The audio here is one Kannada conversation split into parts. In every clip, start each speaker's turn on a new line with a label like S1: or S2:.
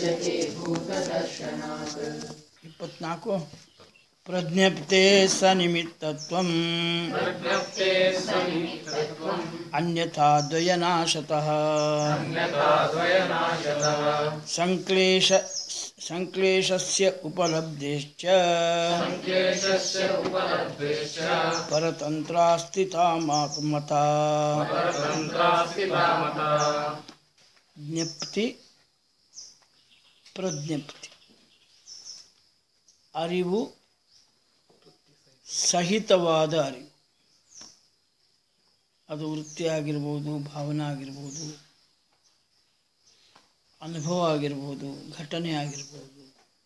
S1: ಇಪ್ಪತ್ನಾಲ್ಕು ಪ್ರಜ್ಞಪ್ತೆ ಸನಿಮಿತ್ತತ್ವಂ
S2: ಪ್ರಜ್ಞಪ್ತೆ ಸನಿಮಿತ್ತತ್ವಂ
S1: ಅನ್ಯಥಾ ದ್ವಯನಾಶತಃ
S2: ಅನ್ಯಥಾ ದ್ವಯನಾಶತಃ
S1: ಸಂಕ್ಲೇಶ ಸಂಕ್ಲೇಶಸ್ಯ ಉಪಲಬ್ಧೇಶ್ಚ
S2: ಸಂಕ್ಲೇಶಸ್ಯ ಉಪಲಬ್ಧೇಶ್ಚ
S1: ಪರತಂತ್ರಾಸ್ಥಿತಾ ಮತ
S2: ಪರತಂತ್ರಾಸ್ಥಿತಾಮತ
S1: ಜ್ಞಪ್ತಿ ಪ್ರಜ್ಞಪ್ತಿ ಅರಿವು ಸಹಿತವಾದ ಅರಿವು ಅದು ವೃತ್ತಿ ಆಗಿರ್ಬೋದು ಭಾವನೆ ಆಗಿರ್ಬೋದು ಅನುಭವ ಆಗಿರ್ಬೋದು ಘಟನೆ ಆಗಿರ್ಬೋದು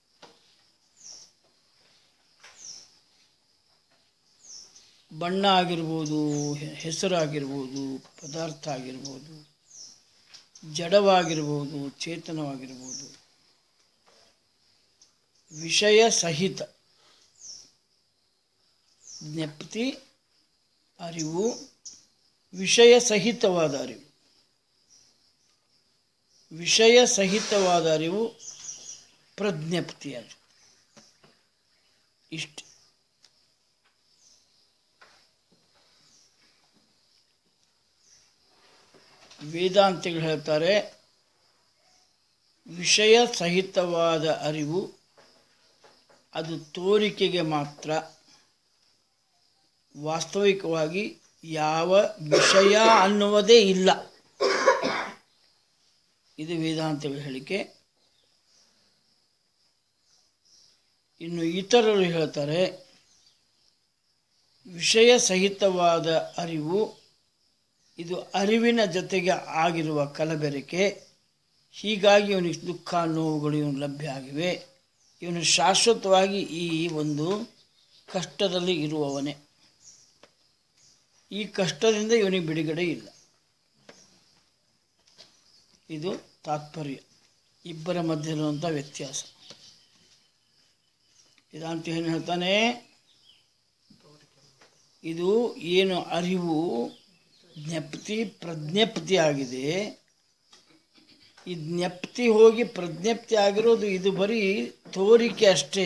S1: ಬಣ್ಣ ಆಗಿರ್ಬೋದು ಹೆ- ಹೆಸರಾಗಿರ್ಬೋದು ಪದಾರ್ಥ ಆಗಿರ್ಬೋದು ಜಡವಾಗಿರ್ಬೋದು ಚೇತನವಾಗಿರ್ಬೋದು ವಿಷಯ ಸಹಿತ ಜ್ಞಪ್ತಿ ಅರಿವು ವಿಷಯ ಸಹಿತವಾದ ಅರಿವು ವಿಷಯ ಸಹಿತವಾದ ಅರಿವು ಪ್ರಜ್ಞಪ್ತಿ ಅದು ಇಷ್ಟು ವೇದಾಂತಿಗಳು ಹೇಳ್ತಾರೆ ವಿಷಯ ಸಹಿತವಾದ ಅರಿವು ಅದು ತೋರಿಕೆಗೆ ಮಾತ್ರ ವಾಸ್ತವಿಕವಾಗಿ ಯಾವ ವಿಷಯ ಅನ್ನುವುದೇ ಇಲ್ಲ ಇದು ವೇದಾಂತಗಳ ಹೇಳಿಕೆ ಇನ್ನು ಇತರರು ಹೇಳ್ತಾರೆ ವಿಷಯ ಸಹಿತವಾದ ಅರಿವು ಇದು ಅರಿವಿನ ಜೊತೆಗೆ ಆಗಿರುವ ಕಲಬೆರಕೆ ಹೀಗಾಗಿ ಇವನಿಗೆ ದುಃಖ ನೋವುಗಳು ಇವನು ಲಭ್ಯ ಆಗಿವೆ ಇವನು ಶಾಶ್ವತವಾಗಿ ಈ ಒಂದು ಕಷ್ಟದಲ್ಲಿ ಇರುವವನೇ ಈ ಕಷ್ಟದಿಂದ ಇವನಿಗೆ ಬಿಡುಗಡೆ ಇಲ್ಲ ಇದು ತಾತ್ಪರ್ಯ ಇಬ್ಬರ ಮಧ್ಯೆ ಇರುವಂಥ ವ್ಯತ್ಯಾಸ ಇದಂತ ಏನು ಹೇಳ್ತಾನೆ ಇದು ಏನು ಅರಿವು ಜ್ಞಪ್ತಿ ಪ್ರಜ್ಞಪ್ತಿ ಆಗಿದೆ ಈ ಜ್ಞಪ್ತಿ ಹೋಗಿ ಪ್ರಜ್ಞಪ್ತಿ ಆಗಿರೋದು ಇದು ಬರೀ ತೋರಿಕೆ ಅಷ್ಟೇ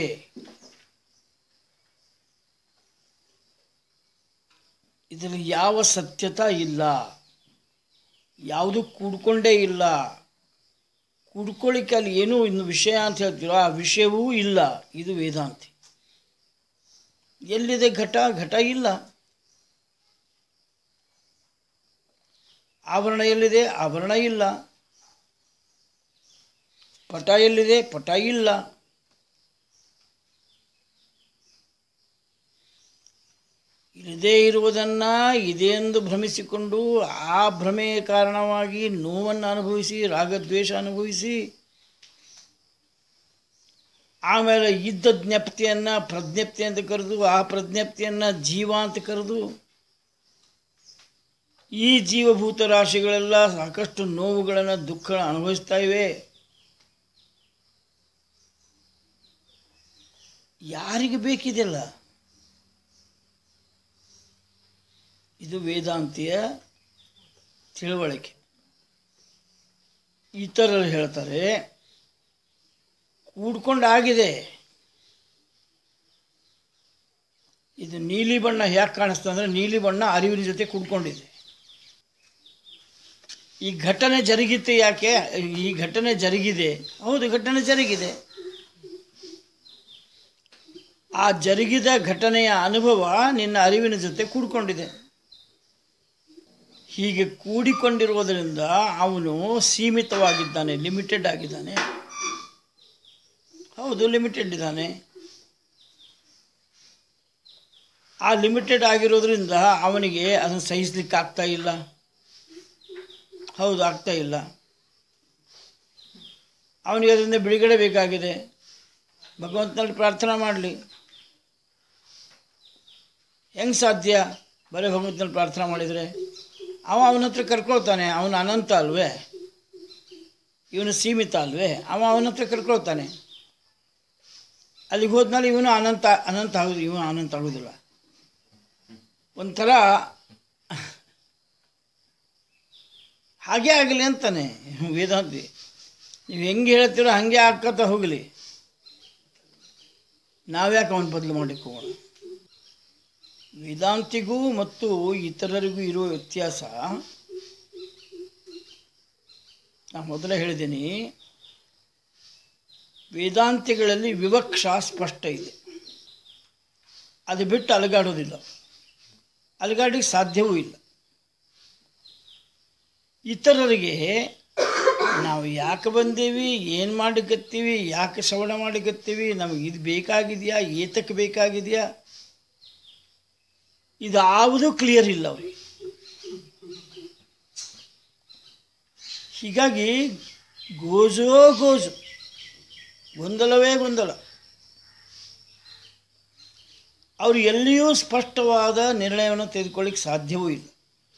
S1: ಇದರಲ್ಲಿ ಯಾವ ಸತ್ಯತಾ ಇಲ್ಲ ಯಾವುದು ಕೂಡ್ಕೊಂಡೇ ಇಲ್ಲ ಕೂಡ್ಕೊಳ್ಳಿಕ್ಕೆ ಅಲ್ಲಿ ಏನೂ ಇನ್ನು ವಿಷಯ ಅಂತ ಹೇಳ್ತೀರೋ ಆ ವಿಷಯವೂ ಇಲ್ಲ ಇದು ವೇದಾಂತಿ ಎಲ್ಲಿದೆ ಘಟ ಘಟ ಇಲ್ಲ ಆವರಣ ಎಲ್ಲಿದೆ ಆವರಣ ಇಲ್ಲ ಪಟ ಎಲ್ಲಿದೆ ಪಟ ಇಲ್ಲ ಇಲ್ಲದೇ ಇರುವುದನ್ನ ಇದೆ ಎಂದು ಭ್ರಮಿಸಿಕೊಂಡು ಆ ಭ್ರಮೆಯ ಕಾರಣವಾಗಿ ನೋವನ್ನು ಅನುಭವಿಸಿ ರಾಗದ್ವೇಷ ಅನುಭವಿಸಿ ಆಮೇಲೆ ಇದ್ದ ಜ್ಞಪ್ತಿಯನ್ನು ಪ್ರಜ್ಞಪ್ತಿ ಅಂತ ಕರೆದು ಆ ಪ್ರಜ್ಞಪ್ತಿಯನ್ನು ಜೀವ ಅಂತ ಕರೆದು ಈ ಜೀವಭೂತ ರಾಶಿಗಳೆಲ್ಲ ಸಾಕಷ್ಟು ನೋವುಗಳನ್ನು ದುಃಖ ಅನುಭವಿಸ್ತಾ ಇವೆ ಯಾರಿಗೆ ಬೇಕಿದೆಲ್ಲ ಇದು ವೇದಾಂತಿಯ ತಿಳುವಳಿಕೆ ಇತರರು ಹೇಳ್ತಾರೆ ಕೂಡ್ಕೊಂಡಾಗಿದೆ ಇದು ನೀಲಿ ಬಣ್ಣ ಯಾಕೆ ಕಾಣಿಸ್ತದೆ ಅಂದರೆ ನೀಲಿ ಬಣ್ಣ ಅರಿವಿನ ಜೊತೆ ಕೂಡ್ಕೊಂಡಿದೆ ಈ ಘಟನೆ ಜರುಗಿತ್ತು ಯಾಕೆ ಈ ಘಟನೆ ಜರುಗಿದೆ ಹೌದು ಘಟನೆ ಜರುಗಿದೆ ಆ ಜರುಗಿದ ಘಟನೆಯ ಅನುಭವ ನಿನ್ನ ಅರಿವಿನ ಜೊತೆ ಕೂಡ್ಕೊಂಡಿದೆ ಹೀಗೆ ಕೂಡಿಕೊಂಡಿರುವುದರಿಂದ ಅವನು ಸೀಮಿತವಾಗಿದ್ದಾನೆ ಲಿಮಿಟೆಡ್ ಆಗಿದ್ದಾನೆ ಹೌದು ಲಿಮಿಟೆಡ್ ಇದ್ದಾನೆ ಆ ಲಿಮಿಟೆಡ್ ಆಗಿರೋದ್ರಿಂದ ಅವನಿಗೆ ಅದನ್ನು ಸಹಿಸ್ಲಿಕ್ಕೆ ಆಗ್ತಾ ಇಲ್ಲ ಹೌದು ಆಗ್ತಾ ಇಲ್ಲ ಅವನಿಗೆ ಅದರಿಂದ ಬಿಡುಗಡೆ ಬೇಕಾಗಿದೆ ಭಗವಂತನಲ್ಲಿ ಪ್ರಾರ್ಥನೆ ಮಾಡಲಿ ಹೆಂಗೆ ಸಾಧ್ಯ ಬರೀ ಭಗವಂತನಲ್ಲಿ ಪ್ರಾರ್ಥನೆ ಮಾಡಿದರೆ ಅವ ಅವನ ಹತ್ರ ಕರ್ಕೊಳ್ತಾನೆ ಅವನು ಅನಂತ ಅಲ್ವೇ ಇವನು ಸೀಮಿತ ಅಲ್ವೇ ಅವ ಅವನ ಹತ್ರ ಕರ್ಕೊಳ್ತಾನೆ ಅಲ್ಲಿಗೆ ಹೋದ್ಮೇಲೆ ಇವನು ಅನಂತ ಅನಂತ ಆಗೋದು ಇವನು ಅನಂತ ಆಗೋದಿಲ್ಲ ಒಂಥರ ಹಾಗೇ ಆಗಲಿ ಅಂತಾನೆ ವೇದಾಂತಿ ನೀವು ಹೆಂಗೆ ಹೇಳ್ತೀರೋ ಹಾಗೆ ಹಾಕತ್ತ ಹೋಗಲಿ ನಾವ್ಯಾಕೆ ಅವನ ಬದಲು ಮಾಡಲಿಕ್ಕೆ ಹೋಗೋಣ ವೇದಾಂತಿಗೂ ಮತ್ತು ಇತರರಿಗೂ ಇರುವ ವ್ಯತ್ಯಾಸ ನಾನು ಮೊದಲೇ ಹೇಳಿದ್ದೀನಿ ವೇದಾಂತಿಗಳಲ್ಲಿ ವಿವಕ್ಷ ಸ್ಪಷ್ಟ ಇದೆ ಅದು ಬಿಟ್ಟು ಅಲಗಾಡೋದಿಲ್ಲ ಅಲಗಾಡಲಿಕ್ಕೆ ಸಾಧ್ಯವೂ ಇಲ್ಲ ಇತರರಿಗೆ ನಾವು ಯಾಕೆ ಬಂದೀವಿ ಏನು ಮಾಡಕತ್ತೀವಿ ಯಾಕೆ ಶ್ರವಣ ಮಾಡಕತ್ತೀವಿ ನಮಗೆ ಇದು ಬೇಕಾಗಿದೆಯಾ ಏತಕ್ಕೆ ಬೇಕಾಗಿದೆಯಾ ಇದು ಯಾವುದೂ ಕ್ಲಿಯರ್ ಇಲ್ಲ ಅವ್ರಿಗೆ ಹೀಗಾಗಿ ಗೋಜೋ ಗೋಜು ಗೊಂದಲವೇ ಗೊಂದಲ ಅವರು ಎಲ್ಲಿಯೂ ಸ್ಪಷ್ಟವಾದ ನಿರ್ಣಯವನ್ನು ತೆಗೆದುಕೊಳ್ಳಿಕ್ಕೆ ಸಾಧ್ಯವೂ ಇಲ್ಲ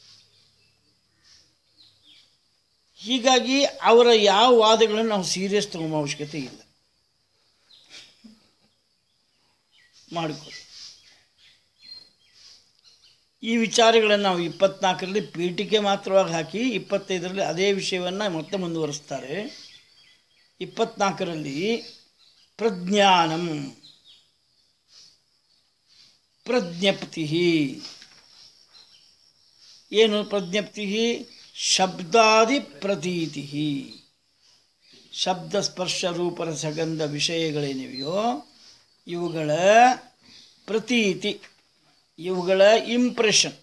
S1: ಹೀಗಾಗಿ ಅವರ ಯಾವ ವಾದಗಳನ್ನು ನಾವು ಸೀರಿಯಸ್ ತಗೊಂಬ ಅವಶ್ಯಕತೆ ಇಲ್ಲ ಮಾಡಿಕೊಳ್ಳಿ ಈ ವಿಚಾರಗಳನ್ನು ನಾವು ಇಪ್ಪತ್ನಾಲ್ಕರಲ್ಲಿ ಪೀಠಿಕೆ ಮಾತ್ರವಾಗಿ ಹಾಕಿ ಇಪ್ಪತ್ತೈದರಲ್ಲಿ ಅದೇ ವಿಷಯವನ್ನು ಮತ್ತೆ ಮುಂದುವರಿಸ್ತಾರೆ ಇಪ್ಪತ್ನಾಲ್ಕರಲ್ಲಿ ಪ್ರಜ್ಞಾನಂ ಪ್ರಜ್ಞಪ್ತಿ ಏನು ಪ್ರಜ್ಞಪ್ತಿ ಶಬ್ದಾದಿ ಪ್ರತೀತಿ ಶಬ್ದ ಸ್ಪರ್ಶ ರೂಪರ ಸಗಂಧ ವಿಷಯಗಳೇನಿವೆಯೋ ಇವುಗಳ ಪ್ರತೀತಿ ಇವುಗಳ ಇಂಪ್ರೆಷನ್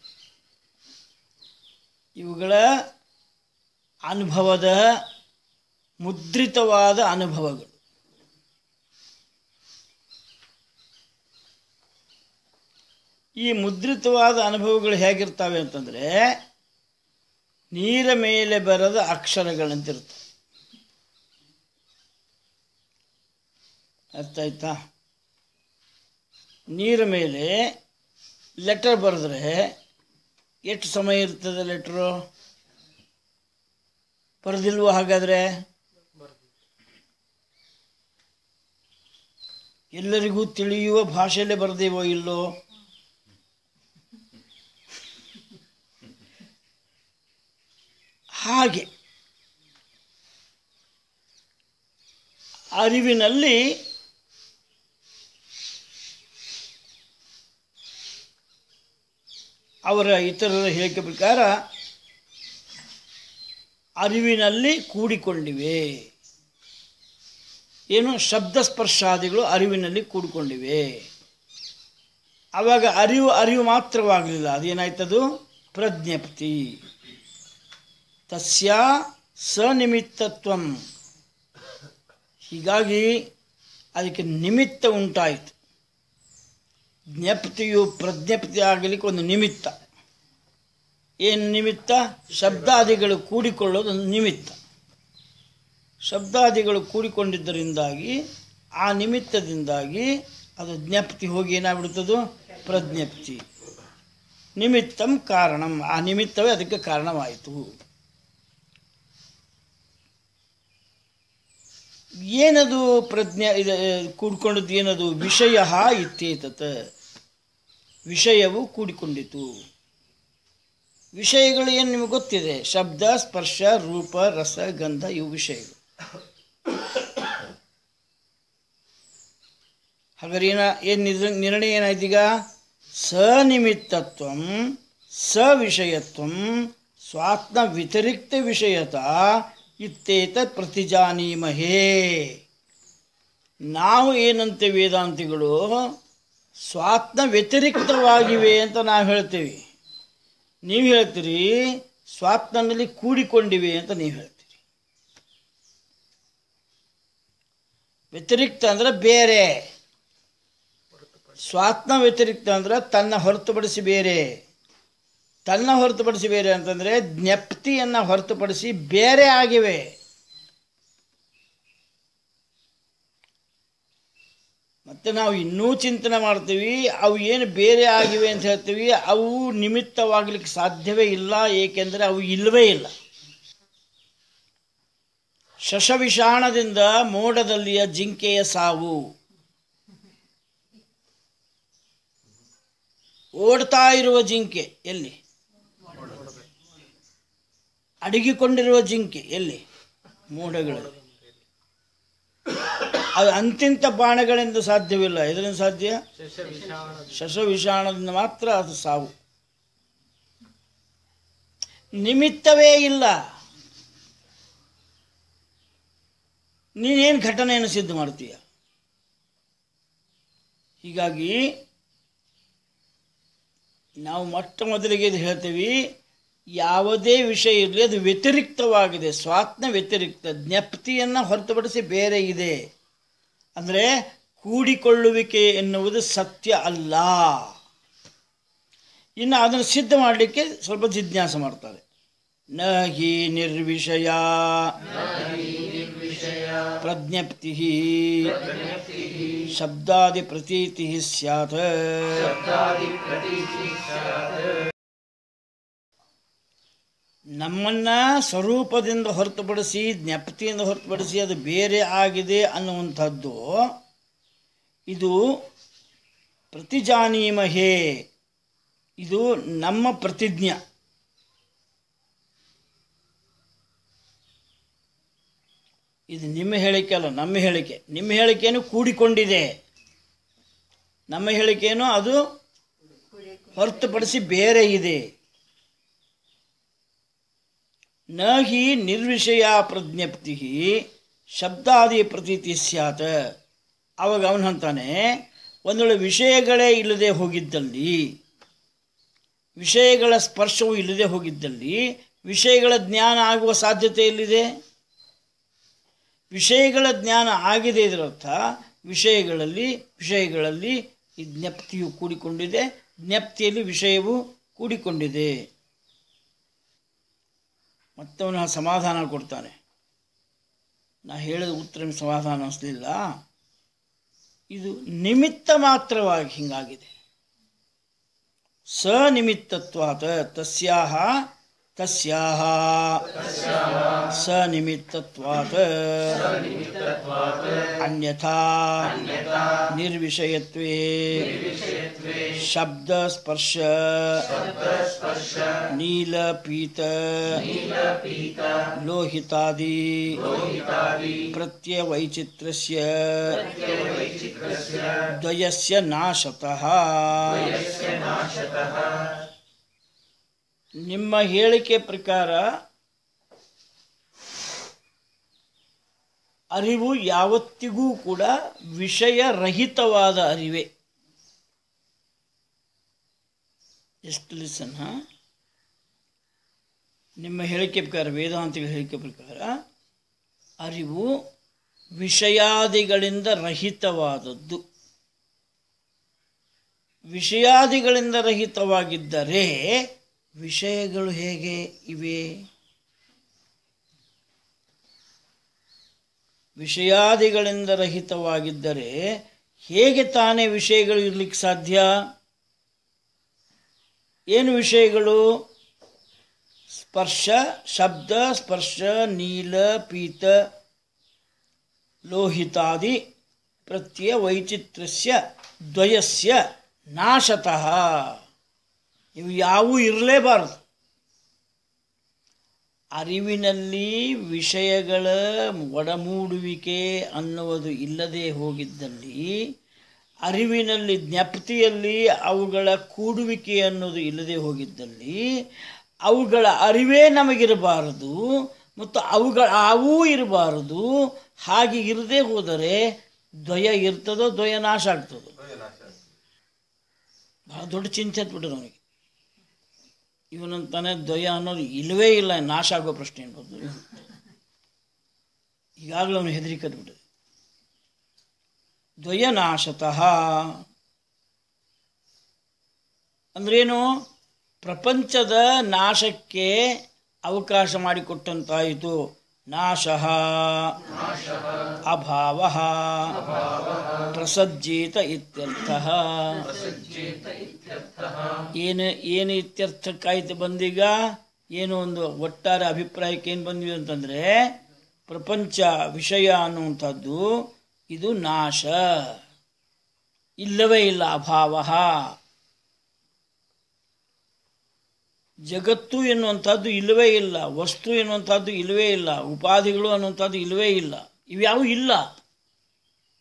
S1: ಇವುಗಳ ಅನುಭವದ ಮುದ್ರಿತವಾದ ಅನುಭವಗಳು ಈ ಮುದ್ರಿತವಾದ ಅನುಭವಗಳು ಹೇಗಿರ್ತವೆ ಅಂತಂದರೆ ನೀರ ಮೇಲೆ ಬರದ ಅಕ್ಷರಗಳಂತಿರ್ತವೆ ಅರ್ಥ ಆಯ್ತಾ ನೀರ ಮೇಲೆ ಲೆಟರ್ ಬರೆದ್ರೆ ಎಷ್ಟು ಸಮಯ ಇರ್ತದೆ ಲೆಟ್ರು ಬರೆದಿಲ್ವೋ ಹಾಗಾದರೆ ಎಲ್ಲರಿಗೂ ತಿಳಿಯುವ ಭಾಷೆಯಲ್ಲೇ ಬರೆದೇವೋ ಇಲ್ಲೋ ಹಾಗೆ ಅರಿವಿನಲ್ಲಿ ಅವರ ಇತರರ ಹೇಳಿಕೆ ಪ್ರಕಾರ ಅರಿವಿನಲ್ಲಿ ಕೂಡಿಕೊಂಡಿವೆ ಏನು ಶಬ್ದ ಸ್ಪರ್ಶಾದಿಗಳು ಅರಿವಿನಲ್ಲಿ ಕೂಡಿಕೊಂಡಿವೆ ಆವಾಗ ಅರಿವು ಅರಿವು ಮಾತ್ರವಾಗಲಿಲ್ಲ ಅದೇನಾಯ್ತದು ಪ್ರಜ್ಞಪ್ತಿ ತಸ್ಯ ಸನಿಮಿತ್ತತ್ವಂ ಹೀಗಾಗಿ ಅದಕ್ಕೆ ನಿಮಿತ್ತ ಉಂಟಾಯಿತು ಜ್ಞಪ್ತಿಯು ಪ್ರಜ್ಞಪ್ತಿ ಆಗಲಿಕ್ಕೆ ಒಂದು ನಿಮಿತ್ತ ಏನು ನಿಮಿತ್ತ ಶಬ್ದಾದಿಗಳು ಕೂಡಿಕೊಳ್ಳೋದು ಒಂದು ನಿಮಿತ್ತ ಶಬ್ದಾದಿಗಳು ಕೂಡಿಕೊಂಡಿದ್ದರಿಂದಾಗಿ ಆ ನಿಮಿತ್ತದಿಂದಾಗಿ ಅದು ಜ್ಞಪ್ತಿ ಹೋಗಿ ಏನಾಗ್ಬಿಡ್ತದೋ ಪ್ರಜ್ಞಪ್ತಿ ನಿಮಿತ್ತಂ ಕಾರಣಂ ಆ ನಿಮಿತ್ತವೇ ಅದಕ್ಕೆ ಕಾರಣವಾಯಿತು ಏನದು ಪ್ರಜ್ಞೆ ಇದು ಕೂಡ್ಕೊಂಡದ್ದು ಏನದು ವಿಷಯ ಇತ್ಯೇತತ್ ವಿಷಯವು ಕೂಡಿಕೊಂಡಿತು ವಿಷಯಗಳು ಏನು ನಿಮಗೆ ಗೊತ್ತಿದೆ ಶಬ್ದ ಸ್ಪರ್ಶ ರೂಪ ರಸ ಗಂಧ ಇವು ವಿಷಯಗಳು ಹಾಗಾದ್ರೆ ಏನ ಏನು ನಿರ್ಣಯ ಏನಾಯ್ತು ಈಗ ಸನಿಮಿತ್ತತ್ವಂ ಸವಿಷಯತ್ವಂ ಸ್ವಾತ್ಮ ವ್ಯತಿರಿಕ್ತ ವಿಷಯತ ಇತ್ತೇತ ಪ್ರತಿಜಾನೀಮಹೇ ನಾವು ಏನಂತೆ ವೇದಾಂತಿಗಳು ಸ್ವಾತ್ಮ ವ್ಯತಿರಿಕ್ತವಾಗಿವೆ ಅಂತ ನಾವು ಹೇಳ್ತೀವಿ ನೀವು ಹೇಳ್ತೀರಿ ಸ್ವಾತ್ಮನಲ್ಲಿ ಕೂಡಿಕೊಂಡಿವೆ ಅಂತ ನೀವು ಹೇಳ್ತೀರಿ ವ್ಯತಿರಿಕ್ತ ಅಂದ್ರೆ ಬೇರೆ ಸ್ವಾತ್ಮ ವ್ಯತಿರಿಕ್ತ ಅಂದ್ರೆ ತನ್ನ ಹೊರತುಪಡಿಸಿ ಬೇರೆ ತನ್ನ ಹೊರತುಪಡಿಸಿ ಬೇರೆ ಅಂತಂದರೆ ಜ್ಞಪ್ತಿಯನ್ನು ಹೊರತುಪಡಿಸಿ ಬೇರೆ ಆಗಿವೆ ಮತ್ತು ನಾವು ಇನ್ನೂ ಚಿಂತನೆ ಮಾಡ್ತೀವಿ ಅವು ಏನು ಬೇರೆ ಆಗಿವೆ ಅಂತ ಹೇಳ್ತೀವಿ ಅವು ನಿಮಿತ್ತವಾಗಲಿಕ್ಕೆ ಸಾಧ್ಯವೇ ಇಲ್ಲ ಏಕೆಂದರೆ ಅವು ಇಲ್ಲವೇ ಇಲ್ಲ ಶಶವಿಷಾಣದಿಂದ ಮೋಡದಲ್ಲಿಯ ಜಿಂಕೆಯ ಸಾವು ಓಡ್ತಾ ಇರುವ ಜಿಂಕೆ ಎಲ್ಲಿ ಅಡಗಿಕೊಂಡಿರುವ ಜಿಂಕೆ ಎಲ್ಲಿ ಮೋಡಗಳಲ್ಲಿ ಅದು ಅಂತಿಂತ ಬಾಣಗಳಿಂದ ಸಾಧ್ಯವಿಲ್ಲ ಇದರಿಂದ ಸಾಧ್ಯ
S2: ಶಶ ವಿಷಾಣ
S1: ಶಶ ವಿಷಾಣದಿಂದ ಮಾತ್ರ ಅದು ಸಾವು ನಿಮಿತ್ತವೇ ಇಲ್ಲ ನೀನೇನು ಘಟನೆಯನ್ನು ಸಿದ್ಧ ಮಾಡ್ತೀಯ ಹೀಗಾಗಿ ನಾವು ಮೊಟ್ಟ ಮೊದಲಿಗೆ ಇದು ಹೇಳ್ತೀವಿ ಯಾವುದೇ ವಿಷಯ ಇರಲಿ ಅದು ವ್ಯತಿರಿಕ್ತವಾಗಿದೆ ಸ್ವಾತ್ನ ವ್ಯತಿರಿಕ್ತ ಜ್ಞಪ್ತಿಯನ್ನು ಹೊರತುಪಡಿಸಿ ಬೇರೆ ಇದೆ ಅಂದರೆ ಕೂಡಿಕೊಳ್ಳುವಿಕೆ ಎನ್ನುವುದು ಸತ್ಯ ಅಲ್ಲ ಇನ್ನು ಅದನ್ನು ಸಿದ್ಧ ಮಾಡಲಿಕ್ಕೆ ಸ್ವಲ್ಪ ಜಿಜ್ಞಾಸ ಮಾಡ್ತಾರೆ ನ ಹಿ ನಿರ್ವಿಷಯ ಪ್ರಜ್ಞಪ್ತಿ ಶಬ್ದಾದಿ ಪ್ರತೀತಿ ಸ್ಯಾತ್ ನಮ್ಮನ್ನ ಸ್ವರೂಪದಿಂದ ಹೊರತುಪಡಿಸಿ ಜ್ಞಪ್ತಿಯಿಂದ ಹೊರತುಪಡಿಸಿ ಅದು ಬೇರೆ ಆಗಿದೆ ಅನ್ನುವಂಥದ್ದು ಇದು ಪ್ರತಿಜಾನೀಮಹೇ ಇದು ನಮ್ಮ ಪ್ರತಿಜ್ಞ ಇದು ನಿಮ್ಮ ಹೇಳಿಕೆ ಅಲ್ಲ ನಮ್ಮ ಹೇಳಿಕೆ ನಿಮ್ಮ ಹೇಳಿಕೆಯನ್ನು ಕೂಡಿಕೊಂಡಿದೆ ನಮ್ಮ ಹೇಳಿಕೆಯನ್ನು ಅದು ಹೊರತುಪಡಿಸಿ ಬೇರೆ ಇದೆ ನ ಹಿ ನಿರ್ವಿಷಯ ಪ್ರಜ್ಞಪ್ತಿ ಶಬ್ದಾದಿ ಪ್ರತೀತಿ ಸ್ಯಾತ್ ಅವಾಗ ಅವನು ಅಂತಾನೆ ಒಂದು ವೇಳೆ ವಿಷಯಗಳೇ ಇಲ್ಲದೆ ಹೋಗಿದ್ದಲ್ಲಿ ವಿಷಯಗಳ ಸ್ಪರ್ಶವು ಇಲ್ಲದೆ ಹೋಗಿದ್ದಲ್ಲಿ ವಿಷಯಗಳ ಜ್ಞಾನ ಆಗುವ ಸಾಧ್ಯತೆ ಎಲ್ಲಿದೆ ವಿಷಯಗಳ ಜ್ಞಾನ ಆಗಿದೆ ಇದರರ್ಥ ವಿಷಯಗಳಲ್ಲಿ ವಿಷಯಗಳಲ್ಲಿ ಈ ಜ್ಞಪ್ತಿಯು ಕೂಡಿಕೊಂಡಿದೆ ಜ್ಞಪ್ತಿಯಲ್ಲಿ ವಿಷಯವು ಕೂಡಿಕೊಂಡಿದೆ ಮತ್ತವನು ಸಮಾಧಾನ ಕೊಡ್ತಾನೆ ನಾ ಹೇಳಿದ ಉತ್ತರ ಸಮಾಧಾನ ಅನಿಸ್ಲಿಲ್ಲ ಇದು ನಿಮಿತ್ತ ಮಾತ್ರವಾಗಿ ಹಿಂಗಾಗಿದೆ ಸನಿಮಿತ್ತತ್ವಾತ್ ತಸ್ಯಾಹ ತಸ್ಯಾಹ ಸನಿಮಿತ್ತತ್ವಾತ್ ಅನ್ಯಥಾ ನಿರ್ವಿಷಯತ್ವೇ ಶಬ್ದ ಸ್ಪರ್ಶ ನೀಲ ಪೀತ ಲೋಹಿತಾದಿ ಪ್ರತ್ಯವೈಚಿತ್ರಸ್ಯ ದ್ವಯಸ್ಯ ನಾಶತಃ ನಿಮ್ಮ ಹೇಳಿಕೆ ಪ್ರಕಾರ ಅರಿವು ಯಾವತ್ತಿಗೂ ಕೂಡ ವಿಷಯರಹಿತವಾದ ಅರಿವೆ ಎಷ್ಟು ಲಿಸನ್ ಹಾ ನಿಮ್ಮ ಹೇಳಿಕೆ ಪ್ರಕಾರ ವೇದಾಂತಿಗಳ ಹೇಳಿಕೆ ಪ್ರಕಾರ ಅರಿವು ವಿಷಯಾದಿಗಳಿಂದ ರಹಿತವಾದದ್ದು ವಿಷಯಾದಿಗಳಿಂದ ರಹಿತವಾಗಿದ್ದರೆ ವಿಷಯಗಳು ಹೇಗೆ ಇವೆ ವಿಷಯಾದಿಗಳಿಂದ ರಹಿತವಾಗಿದ್ದರೆ ಹೇಗೆ ತಾನೇ ವಿಷಯಗಳು ಇರ್ಲಿಕ್ಕೆ ಸಾಧ್ಯ ಏನು ವಿಷಯಗಳು ಸ್ಪರ್ಶ ಶಬ್ದ ಸ್ಪರ್ಶ ನೀಲ ಪೀತ ಲೋಹಿತಾದಿ ಪ್ರತ್ಯಯ ವೈಚಿತ್ರ್ಯಸ್ಯ ದ್ವಯಸ್ಯ ನಾಶತಃ ಇವು ಯಾವೂ ಇರಲೇಬಾರದು ಅರಿವಿನಲ್ಲಿ ವಿಷಯಗಳ ಒಡಮೂಡುವಿಕೆ ಅನ್ನುವುದು ಇಲ್ಲದೆ ಹೋಗಿದ್ದಲ್ಲಿ ಅರಿವಿನಲ್ಲಿ ಜ್ಞಪ್ತಿಯಲ್ಲಿ ಅವುಗಳ ಕೂಡುವಿಕೆ ಅನ್ನೋದು ಇಲ್ಲದೆ ಹೋಗಿದ್ದಲ್ಲಿ ಅವುಗಳ ಅರಿವೇ ನಮಗಿರಬಾರದು ಮತ್ತು ಅವುಗಳ ಅವೂ ಇರಬಾರದು ಹಾಗೆ ಇರದೇ ಹೋದರೆ ದ್ವಯ ಇರ್ತದೋ ದ್ವಯ ನಾಶ ಆಗ್ತದೋ ಭಾಳ ದೊಡ್ಡ ಚಿಂತೆ ಬಿಟ್ಟರು ಅವನಿಗೆ ಇವನಂತಾನೆ ದ್ವಯ ಅನ್ನೋದು ಇಲ್ಲವೇ ಇಲ್ಲ ನಾಶ ಆಗೋ ಪ್ರಶ್ನೆ ಅನ್ಬೋದು ಈಗಾಗಲೇ ಅವನು ಹೆದರಿಕದ್ ಬಿಟ್ಟದೆ ದ್ವಯ ನಾಶತಃ ಅಂದ್ರೇನು ಪ್ರಪಂಚದ ನಾಶಕ್ಕೆ ಅವಕಾಶ ಮಾಡಿಕೊಟ್ಟಂತಾಯಿತು ನಾಶ ಅಭಾವ ಪ್ರಸಜ್ಜೇತ ಇತ್ಯರ್ಥ ಏನು ಏನು ಇತ್ಯರ್ಥಕ್ಕಾಯ್ತು ಬಂದೀಗ ಏನು ಒಂದು ಒಟ್ಟಾರೆ ಅಭಿಪ್ರಾಯಕ್ಕೆ ಏನು ಬಂದ್ವಿ ಅಂತಂದರೆ ಪ್ರಪಂಚ ವಿಷಯ ಅನ್ನುವಂಥದ್ದು ಇದು ನಾಶ ಇಲ್ಲವೇ ಇಲ್ಲ ಅಭಾವ ಜಗತ್ತು ಎನ್ನುವಂಥದ್ದು ಇಲ್ಲವೇ ಇಲ್ಲ ವಸ್ತು ಎನ್ನುವಂಥದ್ದು ಇಲ್ಲವೇ ಇಲ್ಲ ಉಪಾಧಿಗಳು ಅನ್ನುವಂಥದ್ದು ಇಲ್ಲವೇ ಇಲ್ಲ ಇವ್ಯಾವು ಇಲ್ಲ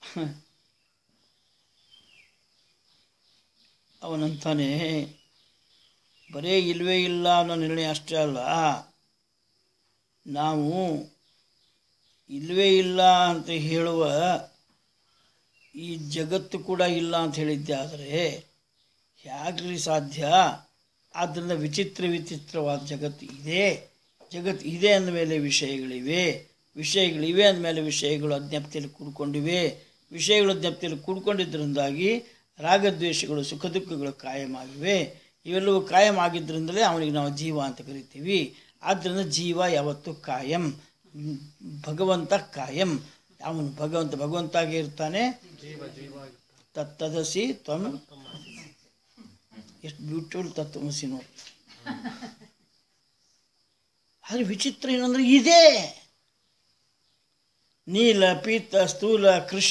S1: ಅವನಂತಾನೆ ಬರೇ ಇಲ್ವೇ ಇಲ್ಲ ಅನ್ನೋ ನಿರ್ಣಯ ಅಷ್ಟೇ ಅಲ್ಲ ನಾವು ಇಲ್ವೇ ಇಲ್ಲ ಅಂತ ಹೇಳುವ ಈ ಜಗತ್ತು ಕೂಡ ಇಲ್ಲ ಅಂತ ಹೇಳಿದ್ದೆ ಆದರೆ ಹೇಗ್ರಿ ಸಾಧ್ಯ ಆದ್ದರಿಂದ ವಿಚಿತ್ರ ವಿಚಿತ್ರವಾದ ಜಗತ್ತು ಇದೆ ಜಗತ್ತು ಇದೆ ಅಂದಮೇಲೆ ವಿಷಯಗಳಿವೆ ವಿಷಯಗಳಿವೆ ಅಂದಮೇಲೆ ವಿಷಯಗಳು ಅಜ್ಞಪ್ತಿಯಲ್ಲಿ ಕೂಡ್ಕೊಂಡಿವೆ ವಿಷಯಗಳು ಅಜ್ಞಪ್ತಿಯಲ್ಲಿ ಕೂಡ್ಕೊಂಡಿದ್ದರಿಂದಾಗಿ ರಾಗದ್ವೇಷಗಳು ಸುಖ ದುಃಖಗಳು ಕಾಯಮಾಗಿವೆ ಇವೆಲ್ಲವೂ ಕಾಯಂ ಆಗಿದ್ದರಿಂದಲೇ ಅವನಿಗೆ ನಾವು ಜೀವ ಅಂತ ಕರಿತೀವಿ ಆದ್ದರಿಂದ ಜೀವ ಯಾವತ್ತೂ ಕಾಯಂ ಹ್ಮ್, ಭಗವಂತ ಕಾಯಂ ಅವನು ಭಗವಂತ ಭಗವಂತಾಗಿ ಇರ್ತಾನೆ ತತ್ತದಸಿ ತ್ವಂ ಎಷ್ಟು ಬ್ಯೂಟಿಫುಲ್ ತತ್ವಮಸಿ ನೋಡಿ ಆದರೆ ವಿಚಿತ್ರ ಏನಂದ್ರೆ ಇದೆ ನೀಲ ಪೀತ ಸ್ಥೂಲ ಕೃಷ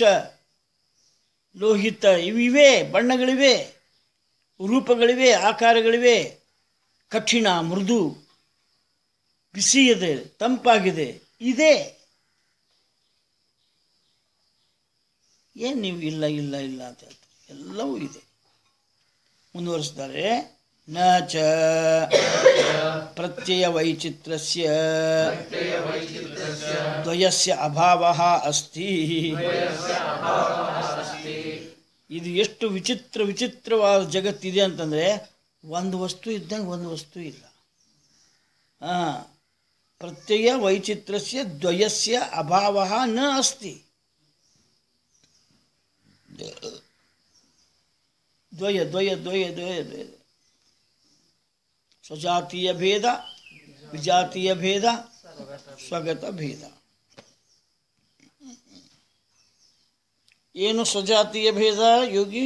S1: ಲೋಹಿತ ಇವಿವೆ ಬಣ್ಣಗಳಿವೆ ರೂಪಗಳಿವೆ ಆಕಾರಗಳಿವೆ ಕಠಿಣ ಮೃದು ಬಿಸಿ ಇದೆ ತಂಪಾಗಿದೆ ಇದೆ ಏನು ನೀವು ಇಲ್ಲ ಇಲ್ಲ ಇಲ್ಲ ಅಂತ ಹೇಳ್ತೀರಿ ಎಲ್ಲವೂ ಇದೆ ಮುಂದುವರಿಸ್ತಾರೆ ನ ಚ ಪ್ರತ್ಯಯ ವೈಚಿತ್ರಸ್ಯ ದ್ವಯಸ್ಯ ಅಭಾವ ಅಸ್ತಿ ಇದು ಎಷ್ಟು ವಿಚಿತ್ರ ವಿಚಿತ್ರವಾದ ಜಗತ್ತಿದೆ ಅಂತಂದರೆ ಒಂದು ವಸ್ತು ಇದ್ದಂಗೆ ಒಂದು ವಸ್ತು ಇಲ್ಲ ಹಾಂ ಪ್ರತ್ಯಯ ವೈಚಿತ್ರಸ್ಯ ದ್ವಯಸ್ಯ ಅಭಾವ ನ ಅಸ್ತಿ ದ್ವಯ ದ್ವಯ ದ್ವಯ ದ್ವಯ ದ್ವಯ ಸ್ವಜಾತೀಯ ಭೇದ ವಿಜಾತೀಯ ಭೇದ ಸ್ವಗತ ಭೇದ ಏನು ಸ್ವಜಾತೀಯ ಭೇದ ಯೋಗಿ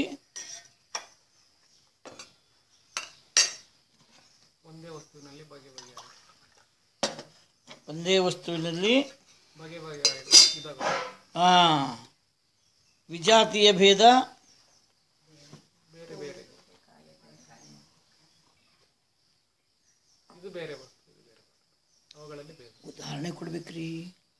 S2: ಒಂದೇ ವಸ್ತುವಿನಲ್ಲಿ ಬಗೆ ಬಗೆಯ
S1: ಒಂದೇ ವಸ್ತುವಿನಲ್ಲಿ
S2: ಬಗೆ ಬಗೆಯ ವಿಧಗಳು
S1: ಆ ವಿಜಾತೀಯ ಭೇದ
S2: ಬೇರೆ ಬೇರೆ ಇದು ಬೇರೆ ವಸ್ತು ಇದು ಬೇರೆ ವಸ್ತು. ಅವುಗಳಲ್ಲಿ ಬೇರೆ
S1: ಉದಾಹರಣೆ ಕೊಡ್ಬೇಕ್ರಿ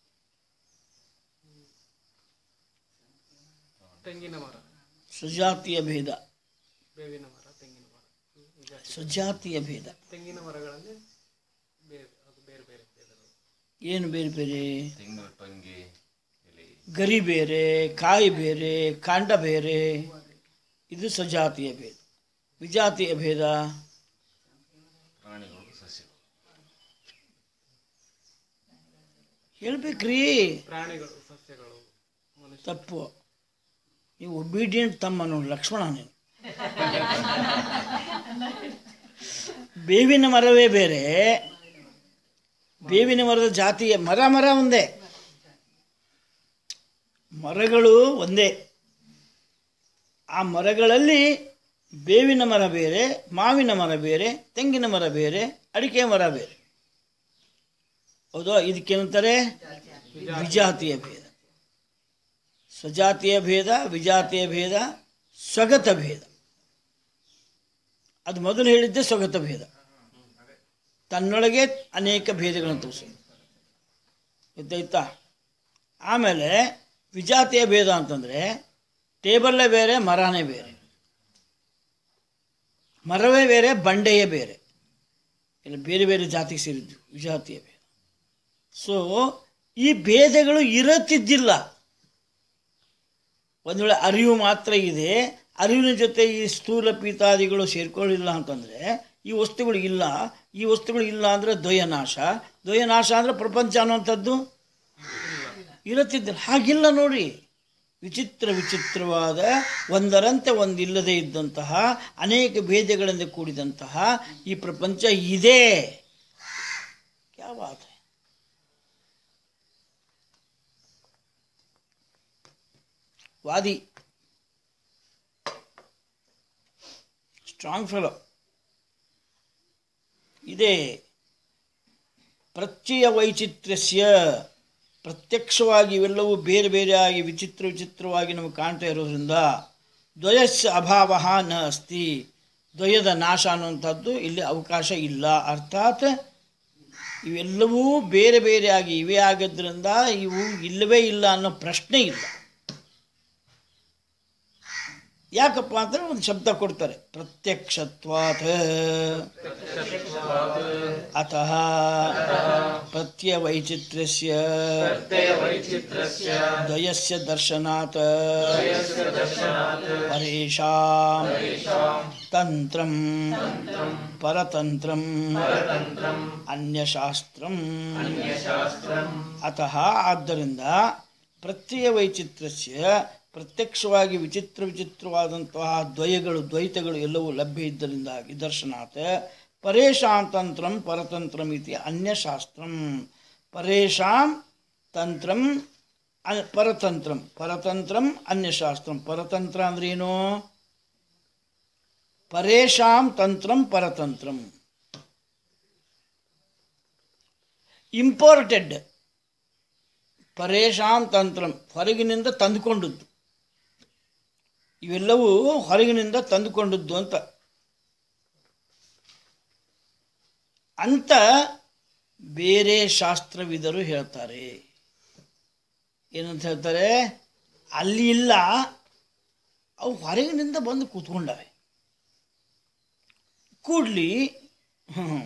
S2: ತೆಂಗಿನ ಮರ
S1: ಸ್ವಜಾತೀಯ ಭೇದ
S2: ಬೇವಿನ ಮರ ತೆಂಗಿನ ಮರ ಈಗ
S1: ಸ್ವಜಾತೀಯ ಭೇದ
S2: ತೆಂಗಿನ ಮರಗಳಲ್ಲಿ ಬೇರೆ ಅದು ಬೇರೆ ಬೇರೆ ಭೇದಗಳು
S1: ಏನು ಬೇರೆ ಬೇರೆ
S3: ತೆಂಗು ಟೊಂಗೆ ಎಲೆ
S1: ಗರಿ ಬೇರೆ ಕಾಯಿ ಬೇರೆ ಕಾಂಡ ಬೇರೆ ಇದು ಸ್ವಜಾತೀಯ ಭೇದ ವಿಜಾತೀಯ ಭೇದ
S3: ಪ್ರಾಣಿಗಳು ಸಸ್ಯಗಳು
S1: ಹೇಳ್ಬೇಕ್ರಿ
S2: ಪ್ರಾಣಿಗಳು ಸಸ್ಯಗಳು ಮನುಷ್ಯ
S1: ತಪ್ಪು ನೀವು ಒಬೀಡಿಯಂಟ್ ತಮ್ಮ ನೋಡಿ ಲಕ್ಷ್ಮಣ ನೀನು ಬೇವಿನ ಮರವೇ ಬೇರೆ ಬೇವಿನ ಮರದ ಜಾತಿಯ ಮರ ಮರ ಒಂದೇ ಮರಗಳು ಒಂದೇ ಆ ಮರಗಳಲ್ಲಿ ಬೇವಿನ ಮರ ಬೇರೆ ಮಾವಿನ ಮರ ಬೇರೆ ತೆಂಗಿನ ಮರ ಬೇರೆ ಅಡಿಕೆ ಮರ ಬೇರೆ ಹೌದಾ ಇದಕ್ಕೇನಂತಾರೆ ವಿಜಾತಿಯ ಭೇದ ಸ್ವಜಾತಿಯ ಭೇದ ವಿಜಾತಿಯ ಭೇದ ಸ್ವಗತ ಭೇದ ಅದು ಮೊದಲು ಹೇಳಿದ್ದೆ ಸ್ವಗತ ಭೇದ ತನ್ನೊಳಗೆ ಅನೇಕ ಭೇದಗಳನ್ನು ತೋರಿಸೋದು ಗೊತ್ತಾಯ್ತಾ ಆಮೇಲೆ ವಿಜಾತಿಯ ಭೇದ ಅಂತಂದರೆ ಟೇಬಲ್ಲೇ ಬೇರೆ ಮರನೇ ಬೇರೆ ಮರವೇ ಬೇರೆ ಬಂಡೆಯೇ ಬೇರೆ ಇಲ್ಲ ಬೇರೆ ಬೇರೆ ಜಾತಿಗೆ ಸೇರಿದ್ದು ವಿಜಾತಿಯ ಭೇದ ಸೊ ಈ ಭೇದಗಳು ಇರತ್ತಿದ್ದಿಲ್ಲ ಒಂದು ವೇಳೆ ಅರಿವು ಮಾತ್ರ ಇದೆ ಅರಿವಿನ ಜೊತೆ ಈ ಸ್ಥೂಲ ಪೀತಾದಿಗಳು ಸೇರ್ಕೊಳ್ಳಿಲ್ಲ ಅಂತಂದರೆ ಈ ವಸ್ತುಗಳು ಇಲ್ಲ ಈ ವಸ್ತುಗಳು ಇಲ್ಲ ಅಂದರೆ ದ್ವಯನಾಶ ದ್ವಯನಾಶ ಅಂದರೆ ಪ್ರಪಂಚ ಅನ್ನುವಂಥದ್ದು ಇರುತ್ತಿದ್ದಿಲ್ಲ ಹಾಗಿಲ್ಲ ನೋಡಿ ವಿಚಿತ್ರ ವಿಚಿತ್ರವಾದ ಒಂದರಂತೆ ಒಂದಿಲ್ಲದೆ ಇದ್ದಂತಹ ಅನೇಕ ಭೇದಗಳಿಂದ ಕೂಡಿದಂತಹ ಈ ಪ್ರಪಂಚ ಇದೆ ಕ್ಯಾ ಬಾತ್ ಹೈ? ವಾದಿ ಸ್ಟ್ರಾಂಗ್ ಫೆಲೋ ಇದೆ ಪ್ರತ್ಯಯ ವೈಚಿತ್ರ್ಯಸ್ಯ ಪ್ರತ್ಯಕ್ಷವಾಗಿ ಇವೆಲ್ಲವೂ ಬೇರೆ ಬೇರೆಯಾಗಿ ವಿಚಿತ್ರ ವಿಚಿತ್ರವಾಗಿ ನಮಗೆ ಕಾಣ್ತಾ ಇರೋದ್ರಿಂದ ದ್ವಯಸ್ಯ ಅಭಾವ ನ ಅಸ್ತಿ ದ್ವಯದ ನಾಶ ಅನ್ನುವಂಥದ್ದು ಇಲ್ಲಿ ಅವಕಾಶ ಇಲ್ಲ ಅರ್ಥಾತ್ ಇವೆಲ್ಲವೂ ಬೇರೆ ಬೇರೆಯಾಗಿ ಇವೆ ಆಗಿದ್ದರಿಂದ ಇವು ಇಲ್ಲವೇ ಇಲ್ಲ ಅನ್ನೋ ಪ್ರಶ್ನೆ ಇಲ್ಲ ಯಾಕಪ್ಪ ಅಂದರೆ ಒಂದು ಶಬ್ದ ಕೊಡ್ತಾರೆ ಪ್ರತ್ಯಕ್ಷತ್ವಾತ್ ಅತಃ ಪ್ರತ್ಯವೈಚಿತ್ರ್ಯಸ್ಯ ದ್ವಯಸ್ಯ ದರ್ಶನಾತ್ ಪರೇಷಾಂ ತಂತ್ರಂ ಪರತಂತ್ರಂ ಅನ್ಯಶಾಸ್ತ್ರಂ ಅತಃ ಆದ್ದರಿಂದ ಪ್ರತ್ಯಯ ವೈಚಿತ್ರ್ಯಸ್ಯ ಪ್ರತ್ಯಕ್ಷವಾಗಿ ವಿಚಿತ್ರ ವಿಚಿತ್ರವಾದಂತಹ ದ್ವಯಗಳು ದ್ವೈತಗಳು ಎಲ್ಲವೂ ಲಭ್ಯ ಇದ್ದರಿಂದಾಗಿ ದರ್ಶನಾತ್ ಪರೇಶಾಂ ತಂತ್ರಂ ಪರತಂತ್ರಂ ಇತಿ ಅನ್ಯಶಾಸ್ತ್ರಂ ಪರೇಶಾಂ ತಂತ್ರಂ ಅ- ಪರತಂತ್ರಂ ಪರತಂತ್ರಂ ಅನ್ಯಶಾಸ್ತ್ರಂ ಪರತಂತ್ರ ಅಂದ್ರೇನು ಪರೇಶಾಂ ತಂತ್ರಂ ಪರತಂತ್ರಂ ಇಂಪೋರ್ಟೆಡ್ ಪರೇಶಾಂ ತಂತ್ರಂ ಹೊರಗಿನಿಂದ ತಂದುಕೊಂಡದ್ದು ಇವೆಲ್ಲವೂ ಹೊರಗಿನಿಂದ ತಂದುಕೊಂಡದ್ದು ಅಂತ ಅಂತ ಬೇರೆ ಶಾಸ್ತ್ರವಿದರು ಹೇಳ್ತಾರೆ ಏನಂತ ಹೇಳ್ತಾರೆ ಅಲ್ಲಿ ಇಲ್ಲ ಅವು ಹೊರಗಿನಿಂದ ಬಂದು ಕೂತ್ಕೊಂಡವೆ ಕೂಡ್ಲಿ ಹ್ಮ್.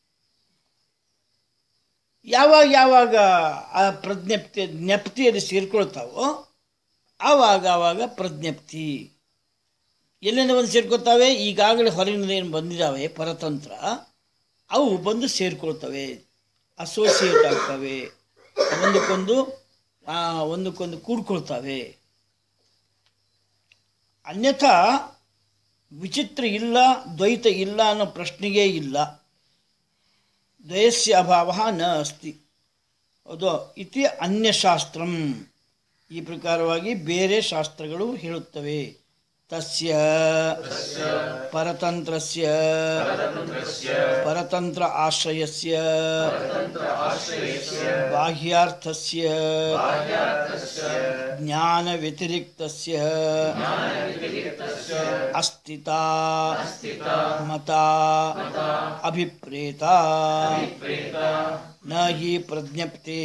S1: ಯಾವಾಗ ಯಾವಾಗ ಆ ಪ್ರಜ್ಞಪ್ತಿ ಜ್ಞಪ್ತಿಯಲ್ಲಿ ಸೇರ್ಕೊಳ್ತಾವೋ ಆವಾಗ ಆವಾಗ ಪ್ರಜ್ಞಪ್ತಿ ಎಲ್ಲಿಂದ ಬಂದು ಸೇರ್ಕೊತಾವೆ ಈಗಾಗಲೇ ಹೊರಗಿನಿಂದ ಏನು ಬಂದಿದ್ದಾವೆ ಪರತಂತ್ರ ಅವು ಬಂದು ಸೇರ್ಕೊಳ್ತವೆ ಅಸೋಸಿಯೇಟ್ ಆಗ್ತವೆ ಒಂದಕ್ಕೊಂದು ಆ, ಒಂದಕ್ಕೊಂದು ಕೂಡ್ಕೊಳ್ತವೆ ಅನ್ಯಥಾ ವಿಚಿತ್ರ ಇಲ್ಲ ದ್ವೈತ ಇಲ್ಲ ಅನ್ನೋ ಪ್ರಶ್ನೆಯೇ ಇಲ್ಲ ದ್ವಯಸ್ಯ ಅಭಾವ ನ ಅಸ್ತಿ ಹೌದು ಇತಿ ಅನ್ಯಶಾಸ್ತ್ರಂ ಈ ಪ್ರಕಾರವಾಗಿ ಬೇರೆ ಶಾಸ್ತ್ರಗಳು ಹೇಳುತ್ತವೆ ತಸ್ಯ ಪರತಂತ್ರಸ್ಯ ಪರತಂತ್ರ ಆಶ್ರಯಸ್ಯ ಬಾಹ್ಯಾರ್ಥಸ್ಯ ಜ್ಞಾನ ವ್ಯತಿರಿಕ್ತಸ್ಯ ಅಸ್ತಿತಾ ಮತ ಅಭಿಪ್ರೇತ ನ ಹಿ ಪ್ರಜ್ಞಪ್ತೆ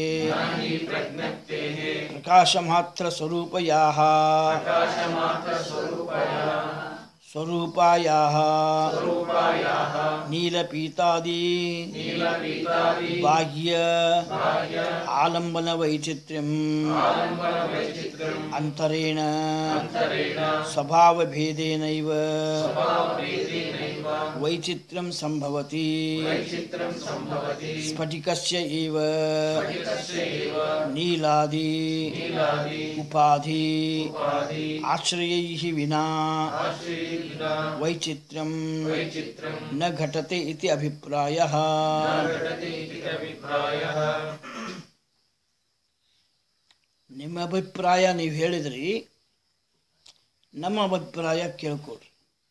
S1: ಪ್ರಕಾಶಮಾತ್ರ ಸ್ವರೂಪಯಾಃ ಸ್ವರೂಪಾಯಾः ನೀಲಪೀತಾದಿ ಬಾಹ್ಯ ಆಲಂಬನ ವೈಚಿತ್ರ್ಯಂ ಅಂತರೇಣ ಸ್ವಭಾವಭೇದೇನೈವ ವೈಚಿತ್ರ್ಯಂ ಸಂಭವತಿ ಸ್ಫಟಿಕಸ್ಯ ಏವ ನೀಲಾದಿ ಉಪಾಧಿ ಆಶ್ರಯೈः ವಿನಾ ವೈಚಿತ್ರ್ಯಂ ನ ಘಟತೆ ಇತಿ ಅಭಿಪ್ರಾಯಃ ನಿಮ್ಮ ಅಭಿಪ್ರಾಯ ನೀವು ಹೇಳಿದ್ರಿ ನಮ್ಮ ಅಭಿಪ್ರಾಯ ಕೇಳ್ಕೊಳ್ರಿ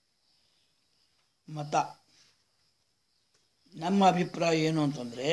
S1: ಮತ ನಮ್ಮ ಅಭಿಪ್ರಾಯ ಏನು ಅಂತಂದರೆ